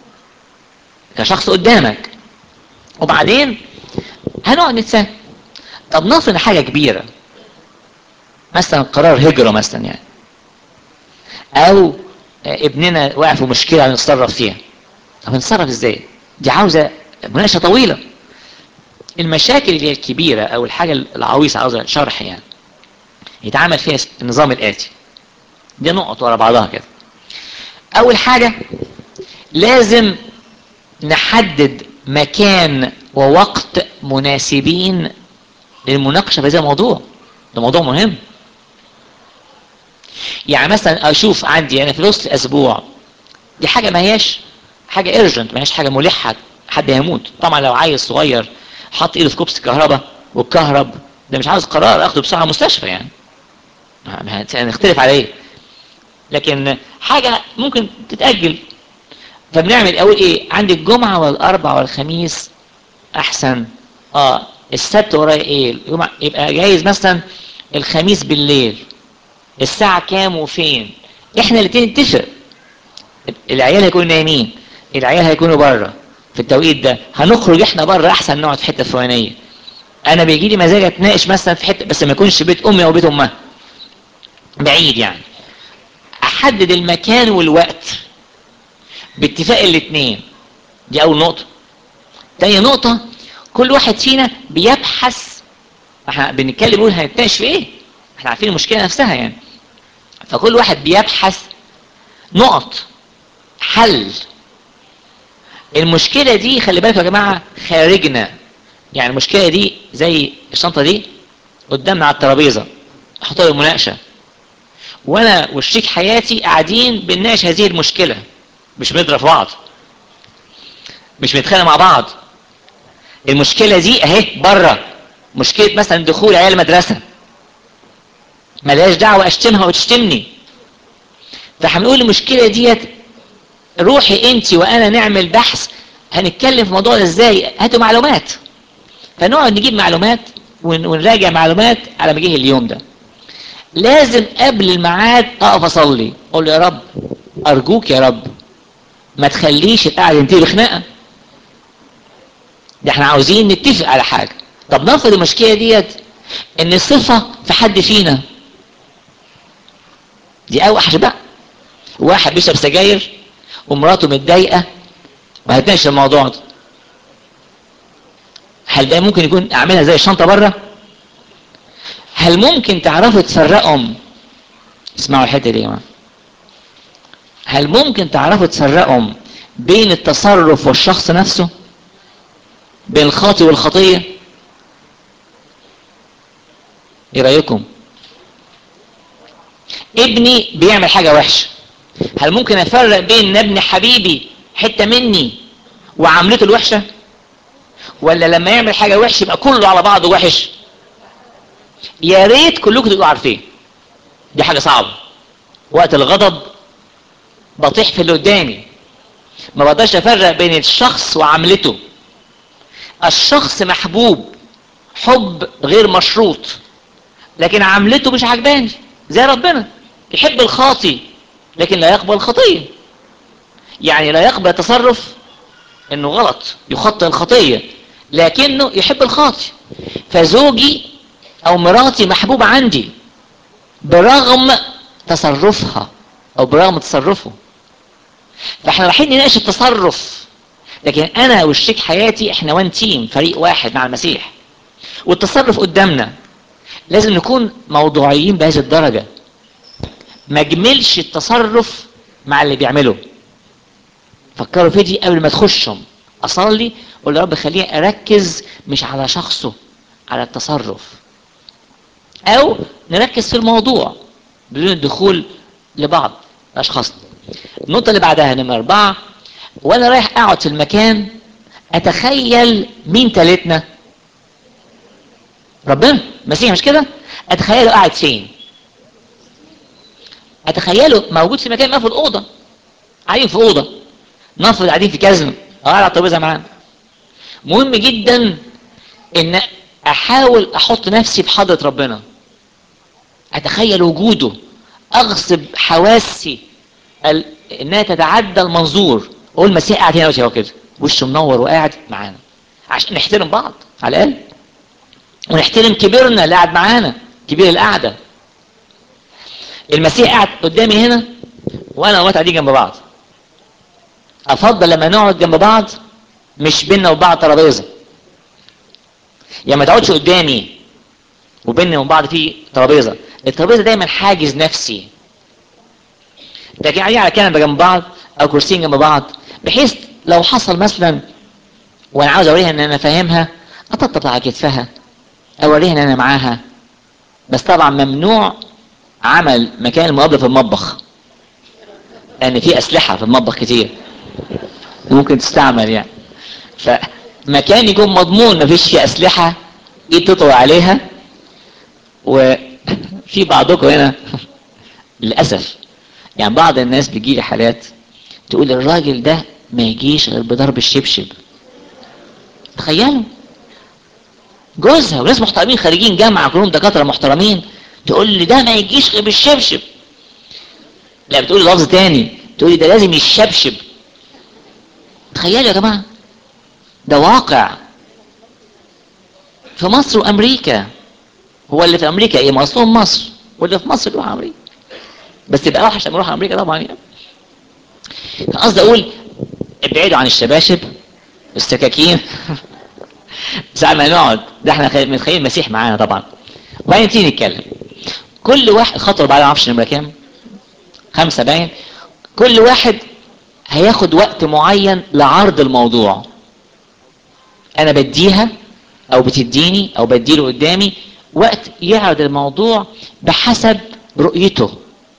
كشخص قدامك وبعدين هنقعد نتساهل طب نفرض حاجة كبيرة مثلا قرار هجرة مثلا يعني او ابننا وقع في مشكلة هنتصرف فيها طب هنتصرف ازاي دي عاوزة مناقشة طويلة المشاكل اللي هي الكبيرة او الحاجة العويصة عاوزة شرح يعني يتعامل فيها النظام الآتي دي نقط ورا بعضها كده اول حاجة لازم نحدد مكان ووقت مناسبين للمناقشة في هذا الموضوع ده موضوع مهم يعني مثلا اشوف عندي انا في وسط الاسبوع دي حاجه ما هياش حاجه ايرجنت ما هياش حاجه ملحه حد هيموت طبعا لو عيل صغير حط ايده في كوبس الكهرباء والكهرب ده مش عاوز قرار اخده بسرعه مستشفى يعني هنختلف على ايه لكن حاجه ممكن تتاجل فبنعمل اول ايه عندي الجمعه والاربع والخميس احسن اه السبت ورايا ايه الجمعة يبقى جايز مثلا الخميس بالليل الساعة كام وفين احنا الاتنين نتفق العيال هيكونوا نايمين العيال هيكونوا بره في التوقيت ده هنخرج احنا بره احسن نقعد في حته فلانيه انا بيجي لي مزاج اتناقش مثلا في حته بس ما يكونش بيت امي او بيت امها بعيد يعني احدد المكان والوقت باتفاق الاتنين دي اول نقطه تاني نقطه كل واحد فينا بيبحث احنا بنتكلم نقول هنتناقش في ايه احنا عارفين المشكله نفسها يعني فكل واحد بيبحث نقط حل المشكله دي خلي بالكم يا جماعه خارجنا يعني المشكله دي زي الشنطه دي قدامنا على الترابيزه احط له المناقشه وانا وشريك حياتي قاعدين بنناقش هذه المشكله مش بنضرب بعض مش بنتخانق مع بعض المشكله دي اهي بره مشكله مثلا دخول عيال المدرسه ملهاش دعوه اشتمها وتشتمني فهنقول المشكله ديت روحي انت وانا نعمل بحث هنتكلم في الموضوع ده ازاي هاتوا معلومات فنقعد نجيب معلومات ونراجع معلومات على ما جه اليوم ده لازم قبل الميعاد اقف اصلي اقول له يا رب ارجوك يا رب ما تخليش القعده تنتهي بخناقه ده احنا عاوزين نتفق على حاجه طب ناخد المشكله ديت ان صفه في حد فينا دي اوحش بقى واحد بيشرب سجاير ومراته متضايقه وهتناقش الموضوع ده هل ده ممكن يكون اعملها زي الشنطه بره هل ممكن تعرفوا تفرقهم اسمعوا الحته دي يا جماعه هل ممكن تعرفوا تفرقهم بين التصرف والشخص نفسه بين الخاطئ والخطيه ايه رايكم ابني بيعمل حاجه وحشه هل ممكن افرق بين ان ابن حبيبي حته مني وعملته الوحشه ولا لما يعمل حاجه وحشه يبقى كله على بعضه وحش يا ريت كلكم تبقوا عارفين دي حاجه صعبه وقت الغضب بطيح في اللي قدامي ما بقدرش افرق بين الشخص وعملته الشخص محبوب حب غير مشروط لكن عملته مش عجباني زي ربنا يحب الخاطي لكن لا يقبل الخطية يعني لا يقبل تصرف انه غلط يخطئ الخطية لكنه يحب الخاطي فزوجي او مراتي محبوبة عندي برغم تصرفها او برغم تصرفه فاحنا رايحين نناقش التصرف لكن انا وشريك حياتي احنا وان تيم فريق واحد مع المسيح والتصرف قدامنا لازم نكون موضوعيين بهذه الدرجة ما اجملش التصرف مع اللي بيعمله فكروا في دي قبل ما تخشهم اصلي اقول يا رب خليني اركز مش على شخصه على التصرف او نركز في الموضوع بدون الدخول لبعض اشخاص النقطة اللي بعدها نمرة اربعة وانا رايح اقعد في المكان اتخيل مين تالتنا ربنا مسيح مش كده اتخيله قاعد فين اتخيله موجود في مكان ما في الاوضه قاعدين في اوضه نفرض قاعدين في كازينو او قاعد على الترابيزه معانا مهم جدا ان احاول احط نفسي في حضره ربنا اتخيل وجوده اغصب حواسي ال... انها تتعدى المنظور اقول المسيح قاعد هنا هو كده وشه منور وقاعد معانا عشان نحترم بعض على الاقل ونحترم كبيرنا اللي قاعد معانا كبير القعده المسيح قاعد قدامي هنا وانا وقت قاعدين جنب بعض افضل لما نقعد جنب بعض مش بينا وبعض ترابيزه يعني ما تقعدش قدامي وبيننا وبين بعض في ترابيزه الترابيزه دايما حاجز نفسي لكن قاعدين على كنبه جنب بعض او كرسيين جنب بعض بحيث لو حصل مثلا وانا عاوز اوريها ان انا فاهمها اطبطب على كتفها اوريها ان انا معاها بس طبعا ممنوع عمل مكان المقابله في المطبخ لان في اسلحه في المطبخ كتير ممكن تستعمل يعني فمكان يكون مضمون مفيش فيه اسلحه ايد تطوي عليها وفي بعضكم هنا للاسف يعني بعض الناس بيجي لي حالات تقول الراجل ده ما يجيش غير بضرب الشبشب تخيلوا جوزها وناس محترمين خارجين جامعه كلهم دكاتره محترمين تقول لي ده ما يجيش غير بالشبشب لا بتقول لي لفظ تاني تقول لي ده لازم يشبشب تخيلوا يا جماعه ده واقع في مصر وامريكا هو اللي في امريكا ايه ما اصلهم مصر واللي في مصر يروح امريكا بس يبقى اوحش لما يروح امريكا طبعا يعني قصدي اقول ابعدوا عن الشباشب السكاكين ساعة ما نقعد ده احنا متخيل المسيح معانا طبعا وبعدين تيجي نتكلم كل واحد خطوة بعد ما اعرفش نمرة كام خمسة باين كل واحد هياخد وقت معين لعرض الموضوع انا بديها او بتديني او بديله قدامي وقت يعرض الموضوع بحسب رؤيته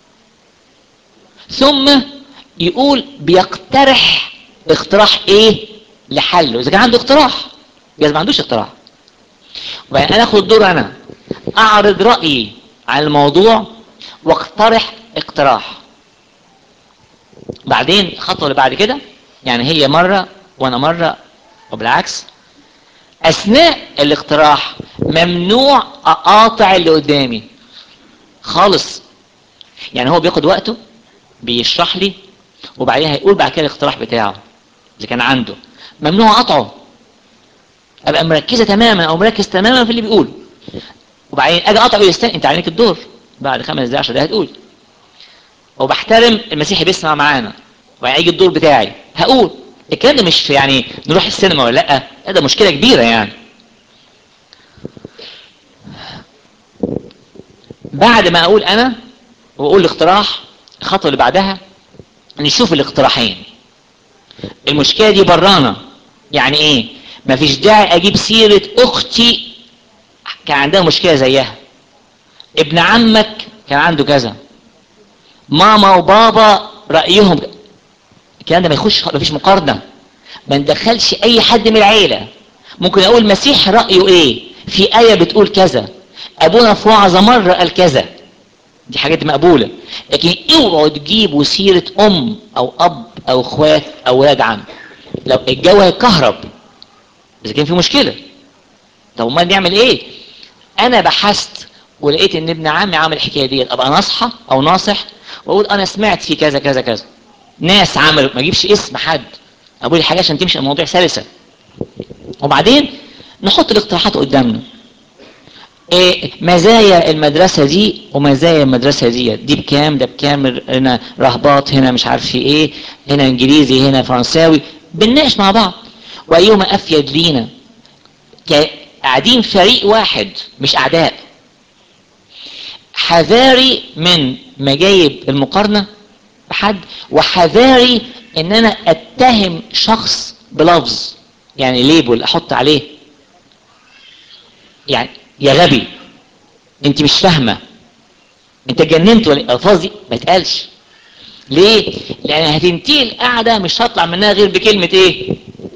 ثم يقول بيقترح اقتراح ايه لحله اذا كان عنده اقتراح جايز ما عندوش اقتراح وبعدين انا اخد دور انا اعرض رايي عن الموضوع واقترح اقتراح بعدين الخطوه اللي بعد كده يعني هي مره وانا مره وبالعكس اثناء الاقتراح ممنوع اقاطع اللي قدامي خالص يعني هو بياخد وقته بيشرح لي وبعدين هيقول بعد كده الاقتراح بتاعه اذا كان عنده ممنوع اقطعه ابقى مركزه تماما او مركز تماما في اللي بيقوله وبعدين اجي اقطع يستنى انت عليك الدور بعد خمس دقايق 10 دقايق هتقول وبحترم المسيحي بيسمع معانا وبعدين يجي الدور بتاعي هقول الكلام ده مش يعني نروح السينما ولا لا ده مشكله كبيره يعني بعد ما اقول انا واقول الاقتراح الخطوه اللي بعدها نشوف الاقتراحين المشكله دي برانا يعني ايه مفيش داعي اجيب سيره اختي كان عندها مشكله زيها ابن عمك كان عنده كذا ماما وبابا رايهم الكلام ده ما يخش مفيش مقارنه ما ندخلش اي حد من العيله ممكن اقول مسيح رايه ايه في ايه بتقول كذا ابونا في وعظه مره قال كذا دي حاجات مقبوله لكن اوعوا تجيبوا سيره ام او اب او اخوات او ولاد عم لو الجو هيكهرب اذا كان في مشكله طب امال نعمل ايه انا بحثت ولقيت ان ابن عمي عامل الحكايه ديت ابقى ناصحه او ناصح واقول انا سمعت في كذا كذا كذا ناس عملوا ما اجيبش اسم حد اقول الحاجه عشان تمشي الموضوع سلسه وبعدين نحط الاقتراحات قدامنا إيه مزايا المدرسة دي ومزايا المدرسة دي دي بكام ده بكام هنا رهبات هنا مش عارف في ايه هنا انجليزي هنا فرنساوي بنناقش مع بعض وايهما افيد لينا قاعدين فريق واحد مش اعداء حذاري من مجايب المقارنة بحد وحذاري ان انا اتهم شخص بلفظ يعني ليبل احط عليه يعني يا غبي انت مش فاهمه انت اتجننت ولا الالفاظ دي ما تقالش ليه لان هتنتهي القعده مش هطلع منها غير بكلمه ايه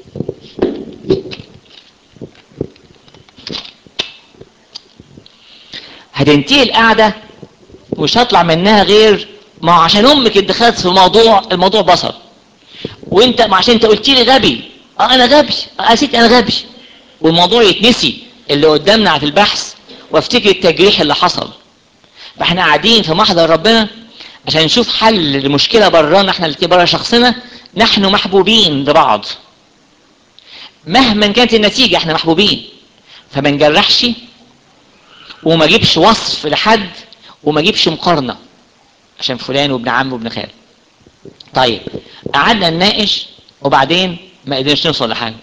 هتنتهي القعده مش هطلع منها غير ما عشان امك انت خدت في الموضوع الموضوع بصر وانت ما عشان انت قلت لي غبي اه انا غبي اه ست انا غبي والموضوع يتنسي اللي قدامنا في البحث وافتكر التجريح اللي حصل فاحنا قاعدين في محضر ربنا عشان نشوف حل لمشكله برانا احنا اللي بره شخصنا نحن محبوبين لبعض مهما كانت النتيجه احنا محبوبين فما نجرحش وما اجيبش وصف لحد وما اجيبش مقارنه عشان فلان وابن عم وابن خال طيب قعدنا نناقش وبعدين ما قدرناش نوصل لحاجه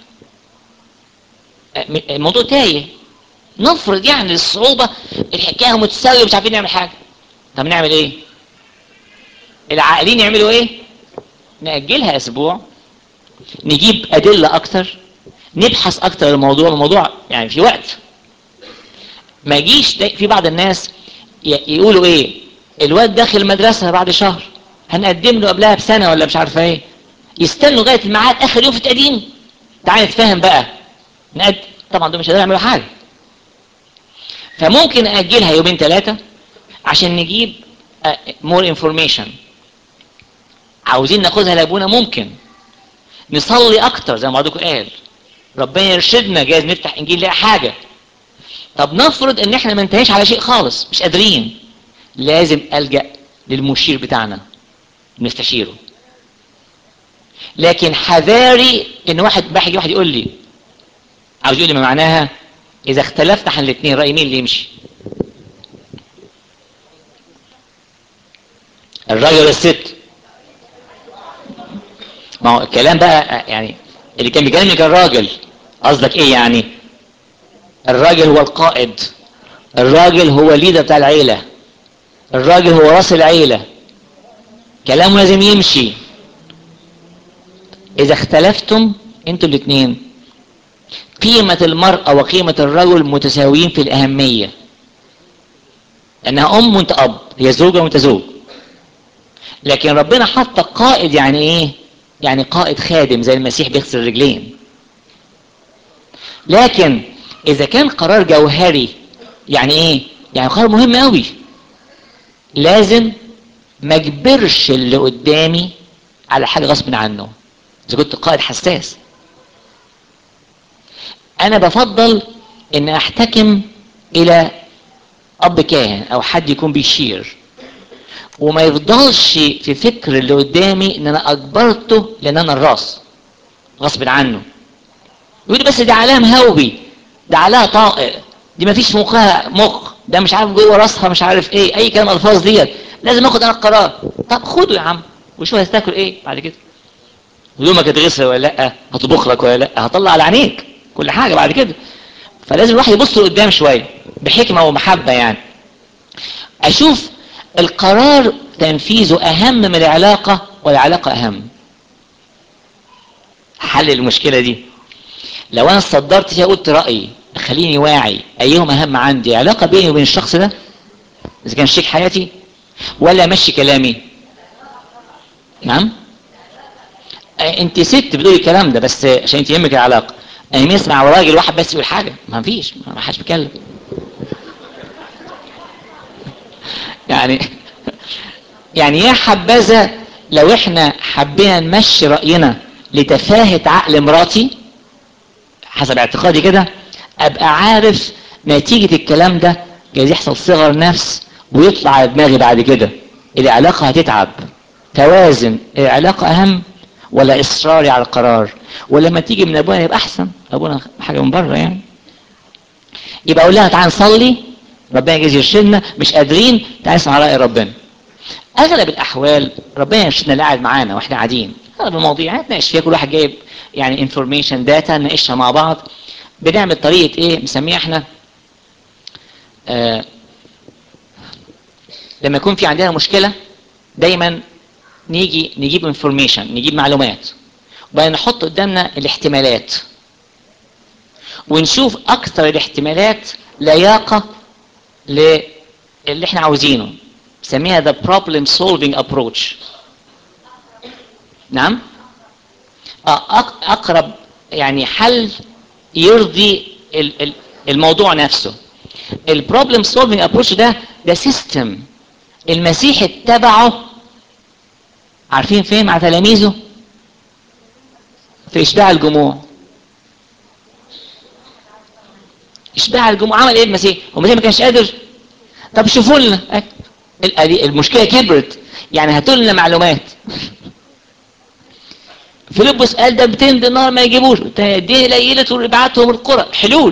الموضوع تايه نفرض يعني الصعوبة الحكاية متساوية مش عارفين نعمل حاجة طب نعمل ايه العاقلين يعملوا ايه نأجلها اسبوع نجيب ادلة اكتر نبحث اكتر الموضوع الموضوع يعني في وقت ما يجيش في بعض الناس يقولوا ايه الواد داخل المدرسة بعد شهر هنقدم له قبلها بسنة ولا مش عارفة ايه يستنوا لغاية الميعاد اخر يوم في التقديم تعال نتفاهم بقى نقد طبعا دول مش هيقدروا يعملوا حاجه فممكن اجلها يومين ثلاثه عشان نجيب مور انفورميشن عاوزين ناخدها لابونا ممكن نصلي اكتر زي ما بعضكم قال ربنا يرشدنا جايز نفتح انجيل نلاقي حاجه طب نفرض ان احنا ما انتهيش على شيء خالص مش قادرين لازم الجا للمشير بتاعنا نستشيره لكن حذاري ان واحد بحاجي واحد يقول لي عاوز يقول لي ما معناها اذا اختلفنا احنا الاثنين راي مين اللي يمشي الراجل ولا الست ما هو الكلام بقى يعني اللي كان بيكلمني كان راجل قصدك ايه يعني الراجل هو القائد الراجل هو الليدر بتاع العيله الراجل هو راس العيله كلامه لازم يمشي اذا اختلفتم انتوا الاثنين قيمة المرأة وقيمة الرجل متساويين في الأهمية أنها أم وأنت أب هي زوجة وأنت زوج لكن ربنا حط قائد يعني إيه؟ يعني قائد خادم زي المسيح بيغسل الرجلين لكن إذا كان قرار جوهري يعني إيه؟ يعني قرار مهم قوي لازم ما اجبرش اللي قدامي على حاجة غصب عنه إذا كنت قائد حساس انا بفضل ان احتكم الى اب كاهن او حد يكون بيشير وما يفضلش في فكر اللي قدامي ان انا اجبرته لان انا الراس غصب عنه يقول بس دي علام هوبي ده عليها طائق دي ما فيش مخها مخ ده مش عارف جوه راسها مش عارف ايه اي كلام الفاظ ديت لازم اخد انا القرار طب خده يا عم وشوف هتاكل ايه بعد كده هدومك هتغسل ولا لا هتطبخ لك ولا لا هطلع على عينيك كل حاجه بعد كده فلازم الواحد يبص لقدام شويه بحكمه ومحبه يعني اشوف القرار تنفيذه اهم من العلاقه والعلاقه اهم حل المشكله دي لو انا صدرت فيها قلت رايي خليني واعي ايهم اهم عندي علاقه بيني وبين الشخص ده اذا كان شريك حياتي ولا امشي كلامي نعم انت ست بتقولي الكلام ده بس عشان انت يهمك العلاقه يعني يسمع راجل واحد بس يقول حاجه ما فيش ما حدش بيتكلم يعني يعني يا حبذا لو احنا حبينا نمشي راينا لتفاهه عقل مراتي حسب اعتقادي كده ابقى عارف نتيجة الكلام ده جايز يحصل صغر نفس ويطلع على دماغي بعد كده العلاقة هتتعب توازن العلاقة اهم ولا اصراري على القرار ولما تيجي من ابونا يبقى احسن ابونا حاجة من بره يعني يبقى اقول لها تعالى نصلي ربنا يجي يرشدنا مش قادرين تعالى نسمع رأي ربنا اغلب الاحوال ربنا يرشدنا اللي قاعد معانا واحنا قاعدين اغلب المواضيع هنتناقش فيها كل واحد جايب يعني انفورميشن داتا نناقشها مع بعض بنعمل طريقه ايه بنسميها احنا آه لما يكون في عندنا مشكله دايما نيجي نجيب انفورميشن نجيب معلومات وبعدين نحط قدامنا الاحتمالات ونشوف اكثر الاحتمالات لياقه للي احنا عاوزينه بنسميها the problem solving approach نعم اقرب يعني حل يرضي الموضوع نفسه البروبلم سولفنج ابروش ده ده سيستم المسيح اتبعه عارفين فين مع تلاميذه في اشباع الجموع اشباع الجموع عمل ايه المسيح هو المسيح ما كانش قادر طب شوفوا لنا المشكله كبرت يعني هاتوا لنا معلومات فيلبس قال ده 200 دينار ما يجيبوش دي ليلة وابعتهم القرى حلول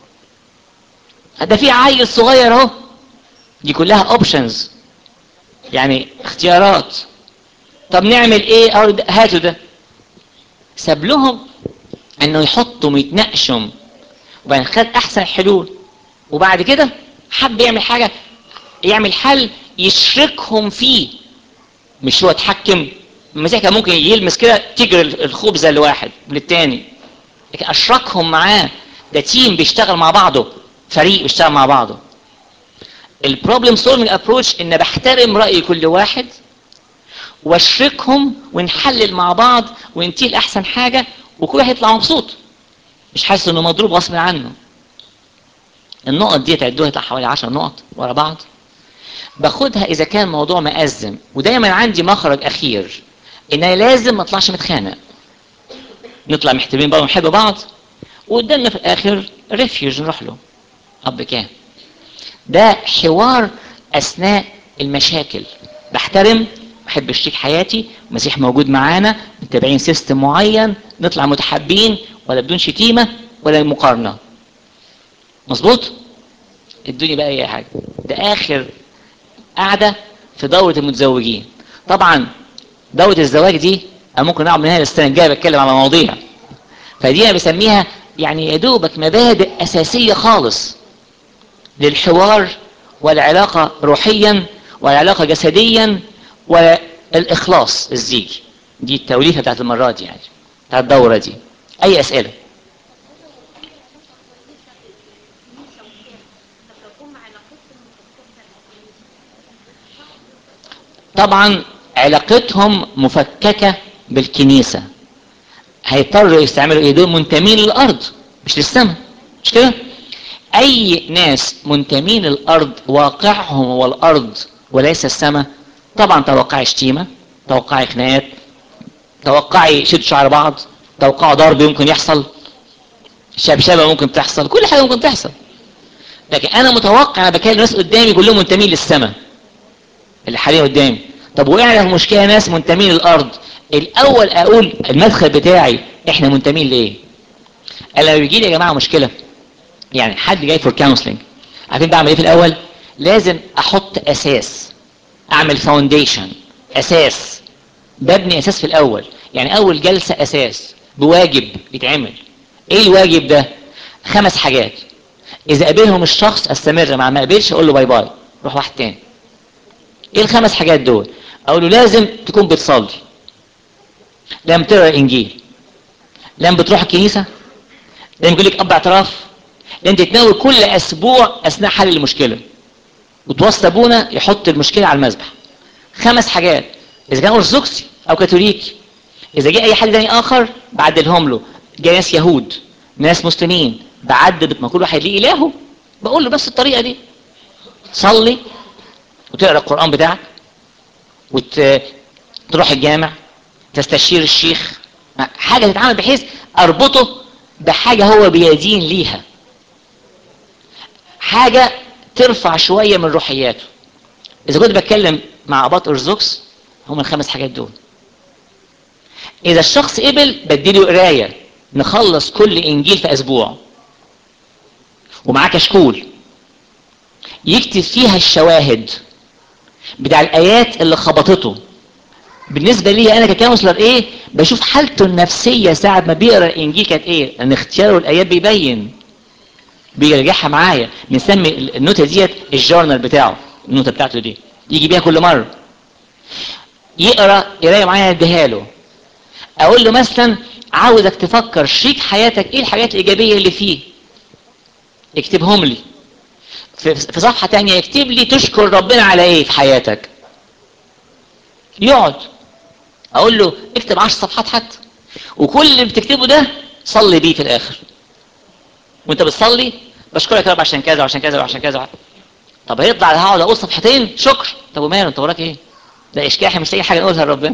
ده في عيل صغير اهو دي كلها اوبشنز يعني اختيارات طب نعمل ايه او هاتوا ده ساب لهم انه يحطوا ويتناقشوا وبعدين خد احسن حلول وبعد كده حب يعمل حاجه يعمل حل يشركهم فيه مش هو اتحكم المسيح كان ممكن يلمس كده تجر الخبزه لواحد للتاني لكن اشركهم معاه ده تيم بيشتغل مع بعضه فريق بيشتغل مع بعضه البروبلم سولفنج ابروتش ان بحترم راي كل واحد واشركهم ونحلل مع بعض وننتهي لاحسن حاجه وكل واحد يطلع مبسوط مش حاسس انه مضروب غصب عنه النقط دي تعدوها يطلع حوالي 10 نقط ورا بعض باخدها اذا كان موضوع مأزم ودايما عندي مخرج اخير ان انا لازم ما اطلعش متخانق نطلع محترمين بعض ونحب بعض وقدامنا في الاخر ريفيوج نروح له اب كام ده حوار اثناء المشاكل بحترم بحب شريك حياتي المسيح موجود معانا متابعين سيستم معين نطلع متحابين ولا بدون شتيمه ولا مقارنه مظبوط ادوني بقى اي حاجه ده اخر قاعده في دوره المتزوجين طبعا دوره الزواج دي انا ممكن اقعد من هنا للسنه الجايه بتكلم على مواضيع فدي انا بسميها يعني يا دوبك مبادئ اساسيه خالص للحوار والعلاقه روحيا والعلاقه جسديا والاخلاص الزيجي دي التوليفه بتاعت المره دي يعني بتاعت الدوره دي اي اسئله طبعا علاقتهم مفككة بالكنيسة هيضطروا يستعملوا ايه دول منتمين للارض مش للسماء مش كده اي ناس منتمين للارض واقعهم هو الارض وليس السماء طبعا توقعي شتيمة توقعي خناقات توقعي شد شعر بعض توقعوا ضرب يمكن يحصل شبشبه ممكن تحصل كل حاجه ممكن تحصل لكن انا متوقع انا بكلم ناس قدامي كلهم منتمين للسماء اللي حاليا قدامي طب وقعنا في مشكله ناس منتمين للارض الاول اقول المدخل بتاعي احنا منتمين لايه قال لما بيجي لي يا جماعه مشكله يعني حد جاي فور كونسلنج عارفين بعمل ايه في الاول لازم احط اساس اعمل فاونديشن اساس ببني اساس في الاول يعني اول جلسه اساس بواجب يتعمل ايه الواجب ده خمس حاجات اذا قابلهم الشخص استمر مع ما قابلش اقول له باي باي روح واحد تاني ايه الخمس حاجات دول اقول له لازم تكون بتصلي لما تقرا الانجيل لما بتروح الكنيسه لما يقول لك اب اعتراف لما تتناول كل اسبوع اثناء حل المشكله وتوصي ابونا يحط المشكله على المذبح خمس حاجات اذا كان ارثوذكسي او كاثوليكي اذا جه اي حد تاني اخر بعدلهم له جاي ناس يهود ناس مسلمين بعدد ما كل واحد ليه الهه بقول له بس الطريقه دي صلي وتقرا القران بتاعك وتروح الجامع تستشير الشيخ حاجه تتعمل بحيث اربطه بحاجة هو بيدين ليها حاجة ترفع شوية من روحياته إذا كنت بتكلم مع أباط أرثوذكس هم الخمس حاجات دول إذا الشخص قبل بديله قراية نخلص كل إنجيل في أسبوع ومعاه كشكول يكتب فيها الشواهد بتاع الآيات اللي خبطته بالنسبة لي أنا ككونسلر إيه بشوف حالته النفسية ساعة ما بيقرأ الإنجيل كانت إيه لأن اختياره الآيات بيبين بيرجعها معايا بنسمي النوتة ديت الجورنال بتاعه النوتة بتاعته دي يجي بيها كل مرة يقرأ قراية معايا اديها له اقول له مثلا عاوزك تفكر شريك حياتك ايه الحاجات الايجابية اللي فيه اكتبهم لي في في صفحة تانية يكتب لي تشكر ربنا على ايه في حياتك يقعد اقول له اكتب عشر صفحات حتى وكل اللي بتكتبه ده صلي بيه في الاخر وانت بتصلي بشكرك يا رب عشان كذا وعشان كذا وعشان كذا طب هيطلع هقعد اقول صفحتين شكر طب وماله انت وراك ايه ده اشكاحي مش لاقي حاجه نقولها لربنا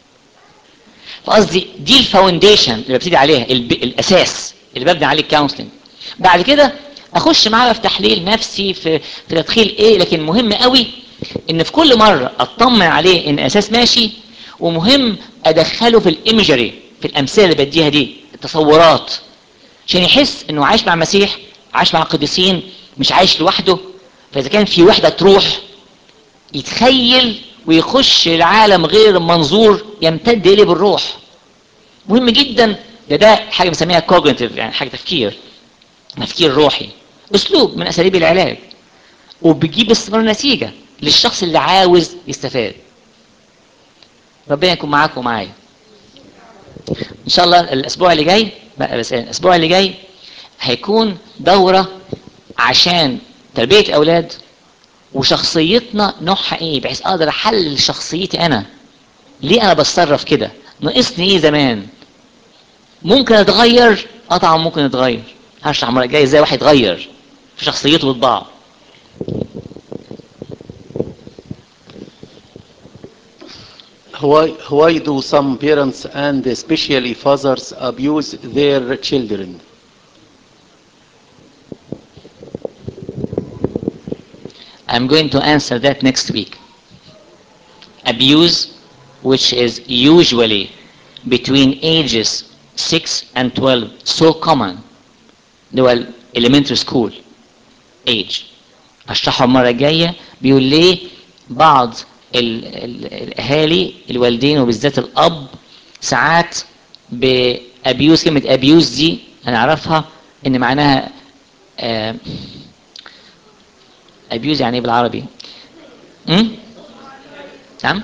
فقصدي دي الفاونديشن اللي ببتدي عليها الب... الاساس اللي ببني عليه الكونسلنج بعد كده اخش معاه في تحليل نفسي في في تدخيل ايه لكن مهم قوي ان في كل مره اطمن عليه ان اساس ماشي ومهم ادخله في الايمجري في الامثله اللي بديها دي التصورات عشان يحس انه عايش مع المسيح عايش مع القديسين مش عايش لوحده فاذا كان في وحده تروح يتخيل ويخش العالم غير المنظور يمتد اليه بالروح مهم جدا ده ده حاجه بنسميها كوجنيتيف يعني حاجه تفكير تفكير روحي اسلوب من اساليب العلاج وبيجيب باستمرار نتيجه للشخص اللي عاوز يستفاد ربنا يكون معاك ومعايا ان شاء الله الاسبوع اللي جاي بقى بس الاسبوع اللي جاي هيكون دوره عشان تربيه اولاد وشخصيتنا نوعها ايه بحيث اقدر احلل شخصيتي انا ليه انا بتصرف كده ناقصني ايه زمان ممكن اتغير اه طبعا ممكن اتغير هشرح المره الجايه ازاي واحد يتغير في شخصيته وطباعه Why, why do some parents and especially fathers abuse their children? I'm going to answer that next week. Abuse, which is usually between ages 6 and 12, so common. دول elementary school age. هشرحه المرة الجاية بيقول ليه بعض ال ال الأهالي الوالدين وبالذات الأب ساعات بأبيوز كلمة أبيوز دي أنا أعرفها إن معناها آه ابيوز يعني ايه بالعربي امم نعم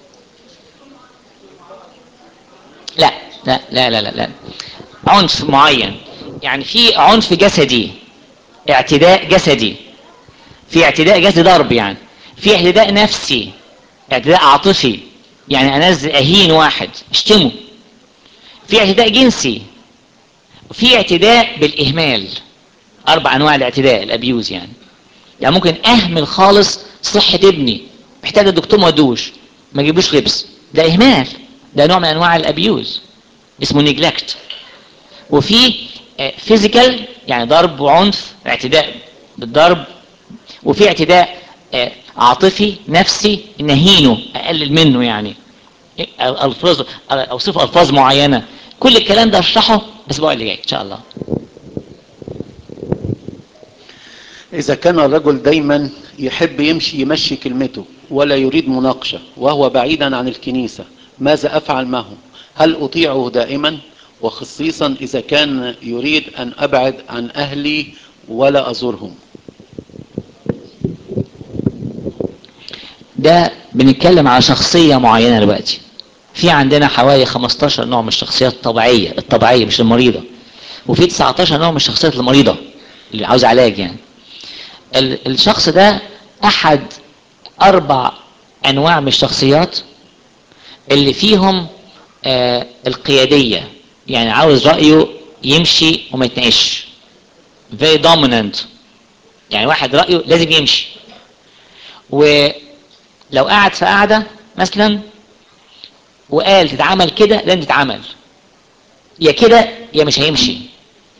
لا لا لا لا لا لا عنف معين يعني في عنف جسدي اعتداء جسدي في اعتداء جسدي ضرب يعني في اعتداء نفسي اعتداء عاطفي يعني انزل اهين واحد اشتمه في اعتداء جنسي وفي اعتداء بالاهمال اربع انواع الاعتداء الابيوز يعني يعني ممكن اهمل خالص صحة ابني محتاج الدكتور ما ودوش ما يجيبوش لبس ده اهمال ده نوع من انواع الابيوز اسمه نيجلكت وفي فيزيكال يعني ضرب وعنف اعتداء بالضرب وفي اعتداء آه، عاطفي نفسي نهينه اقلل منه يعني الفاظ اوصف الفاظ معينه كل الكلام ده اشرحه الاسبوع اللي جاي ان شاء الله إذا كان الرجل دايما يحب يمشي يمشي كلمته ولا يريد مناقشة وهو بعيدا عن الكنيسة ماذا أفعل معه هل أطيعه دائما وخصيصا إذا كان يريد أن أبعد عن أهلي ولا أزورهم ده بنتكلم على شخصية معينة دلوقتي في عندنا حوالي 15 نوع من الشخصيات الطبيعية الطبيعية مش المريضة وفي 19 نوع من الشخصيات المريضة اللي عاوز علاج يعني ال- الشخص ده أحد أربع أنواع من الشخصيات اللي فيهم آه القيادية يعني عاوز رأيه يمشي وما يتناقش very dominant يعني واحد رأيه لازم يمشي ولو قعد في قعدة مثلا وقال تتعمل كده لازم تتعمل يا كده يا مش هيمشي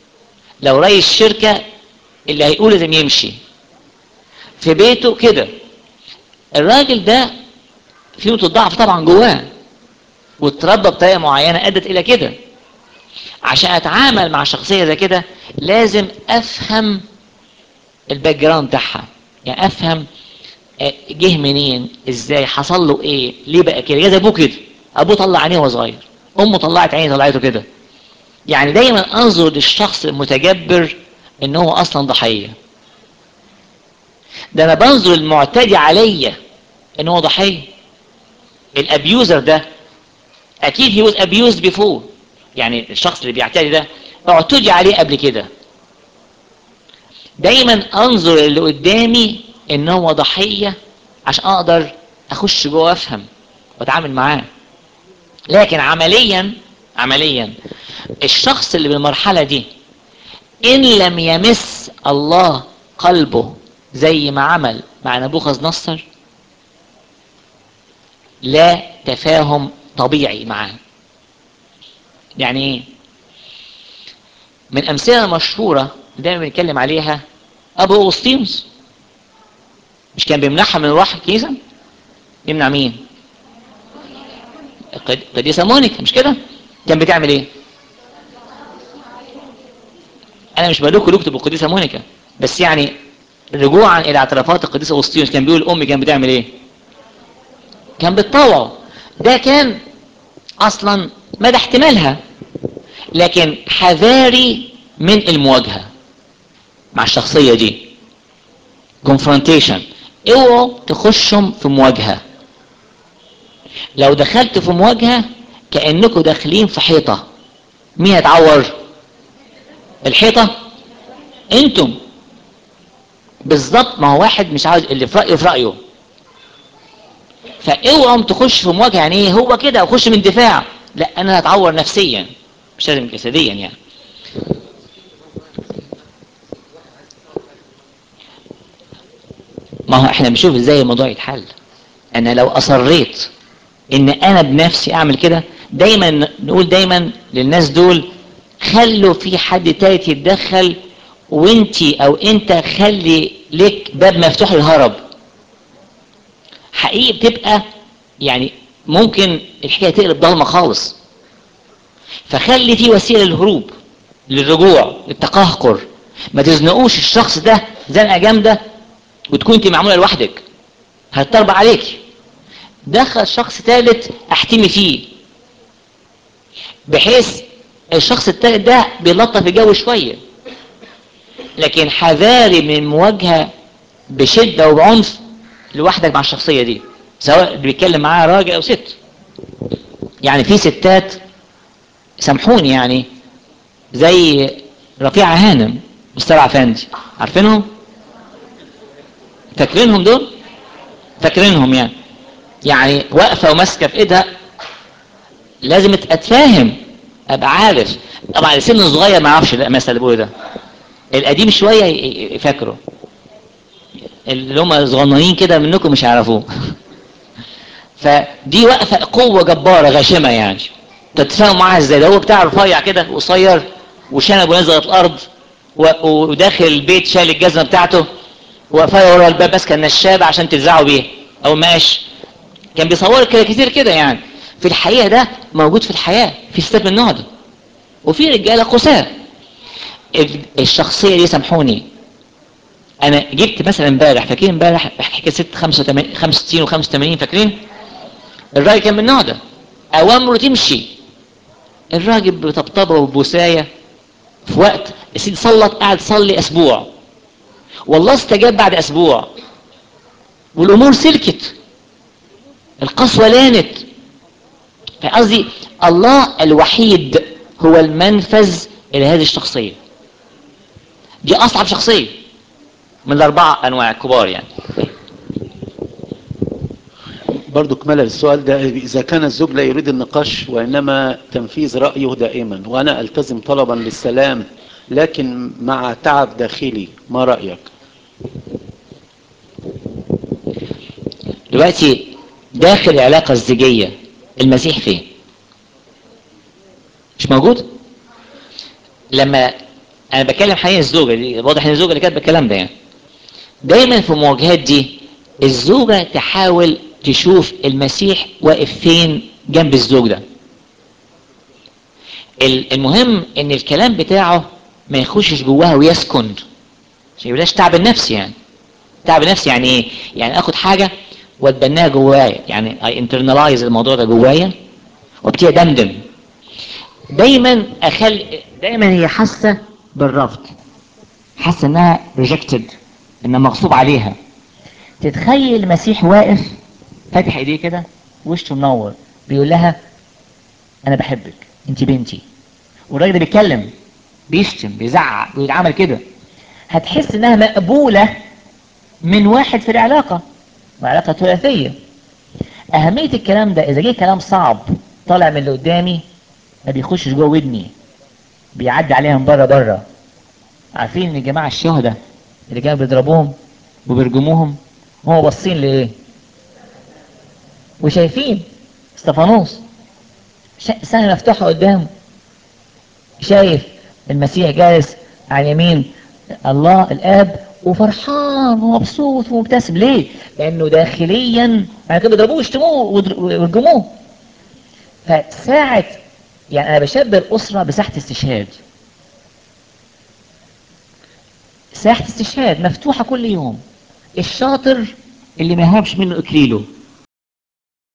لو رئيس الشركة اللي هيقول لازم يمشي في بيته كده الراجل ده فيه نقطة ضعف طبعا جواه واتربى بطريقة معينة أدت إلى كده عشان أتعامل مع شخصية زي كده لازم أفهم الباك جراوند بتاعها يعني أفهم آه، جه منين ازاي حصل له ايه ليه بقى كده جاز ابوه كده ابوه طلع عينيه وهو صغير امه طلعت عينيه طلعته كده يعني دايما انظر للشخص المتجبر ان هو اصلا ضحيه ده انا بنظر المعتدي عليا ان هو ضحيه الابيوزر ده اكيد هي was abused before يعني الشخص اللي بيعتدي ده اعتدي عليه قبل كده دايما انظر اللي قدامي ان هو ضحية عشان اقدر اخش جوه وافهم واتعامل معاه لكن عمليا عمليا الشخص اللي بالمرحلة دي ان لم يمس الله قلبه زي ما عمل مع نبوخذ نصر لا تفاهم طبيعي معاه يعني ايه من امثله مشهوره دايما بنتكلم عليها ابو اغسطينوس مش كان بيمنعها من الروح الكنيسه يمنع مين القد- القديسه مونيكا مش كده كان بتعمل ايه انا مش بدوك نكتب القديسه مونيكا بس يعني رجوعا الى اعترافات القديسه اغسطينوس كان بيقول امي كان بتعمل ايه كان بتطوع ده كان اصلا مدى احتمالها لكن حذاري من المواجهة مع الشخصية دي confrontation اوعوا تخشوا في مواجهة لو دخلت في مواجهة كأنكم داخلين في حيطة مين هيتعور الحيطة انتم بالظبط ما هو واحد مش عاوز اللي في رأيه في رأيه فاوعوا تخش في مواجهة يعني ايه هو كده اخش من دفاع لا انا هتعور نفسيا مش لازم جسديا يعني ما هو احنا بنشوف ازاي الموضوع يتحل انا لو اصريت ان انا بنفسي اعمل كده دايما نقول دايما للناس دول خلوا في حد تالت يتدخل وانتي او انت خلي لك باب مفتوح للهرب حقيقي بتبقى يعني ممكن الحكايه تقلب ضلمه خالص فخلي في وسيله للهروب للرجوع للتقهقر ما تزنقوش الشخص ده زنقه جامده وتكون انت معموله لوحدك هتضرب عليك دخل شخص ثالث احتمي فيه بحيث الشخص الثالث ده بيلطف الجو شويه لكن حذاري من المواجهه بشده وبعنف لوحدك مع الشخصيه دي سواء اللي بيتكلم معاها راجل او ست يعني في ستات سامحوني يعني زي رفيعة هانم مستر عفاندي عارفينهم فاكرينهم دول فاكرينهم يعني يعني واقفة وماسكة في ايدها لازم اتفاهم ابقى عارف طبعا السن صغير ما يعرفش لا مثلا اللي بقوله ده القديم شوية ي- ي- فاكره اللي هم صغننين كده منكم مش هيعرفوه فدي واقفة قوة جبارة غاشمة يعني تتفاهم معاها ازاي ده هو بتاع رفيع كده قصير وشنبه نزلت الارض و- وداخل البيت شايل الجزمة بتاعته واقفة ورا الباب ماسكة النشابة عشان تلزعه بيه او ماشي كان بيصور كده كتير كده يعني في الحقيقة ده موجود في الحياة في ستات من النوع ده وفي رجالة قساة ال- الشخصية دي سامحوني انا جبت مثلا امبارح فاكرين امبارح حكايه ست 85 65 و 85 فاكرين الراجل كان من النوع ده اوامره تمشي الراجل بطبطبه وبوسايه في وقت السيد صلت قعد صلي اسبوع والله استجاب بعد اسبوع والامور سلكت القسوه لانت فقصدي الله الوحيد هو المنفذ الى هذه الشخصيه دي اصعب شخصيه من الاربعه انواع الكبار يعني برضو كمالا للسؤال ده إذا كان الزوج لا يريد النقاش وإنما تنفيذ رأيه دائما وأنا ألتزم طلبا للسلام لكن مع تعب داخلي ما رأيك دلوقتي داخل العلاقة الزوجية المسيح فين؟ مش موجود؟ لما انا بكلم حقيقة الزوجة دي واضح ان الزوجة اللي كاتبه الكلام ده يعني دايما في المواجهات دي الزوجة تحاول تشوف المسيح واقف فين جنب الزوج ده ال- المهم ان الكلام بتاعه ما يخشش جواها ويسكن عشان يبقاش تعب النفس يعني تعب النفس يعني ايه يعني اخد حاجة واتبناها جوايا يعني اي internalize الموضوع ده جوايا وابتدي ادمدم دايما اخل دايما هي حاسه بالرفض حاسه انها ريجكتد انها مغصوب عليها تتخيل المسيح واقف فاتح ايديه كده وشه منور بيقول لها انا بحبك انت بنتي والراجل ده بيتكلم بيشتم بيزعق بيتعامل كده هتحس انها مقبوله من واحد في العلاقه علاقه ثلاثيه اهميه الكلام ده اذا جه كلام صعب طالع من اللي قدامي ما بيخشش جوه ودني بيعدي عليها من بره بره عارفين ان الجماعه الشهداء اللي كانوا بيضربوهم وبيرجموهم هم باصين لايه وشايفين استفانوس شا- سنة مفتوحة قدامه شايف المسيح جالس على يمين الله الآب وفرحان ومبسوط ومبتسم ليه؟ لأنه داخليا يعني كانوا بيضربوه ويشتموه ويضر- ويرجموه فساعة يعني أنا بشبه الأسرة بساحة استشهاد ساحة استشهاد مفتوحة كل يوم الشاطر اللي ما يهربش منه إكليله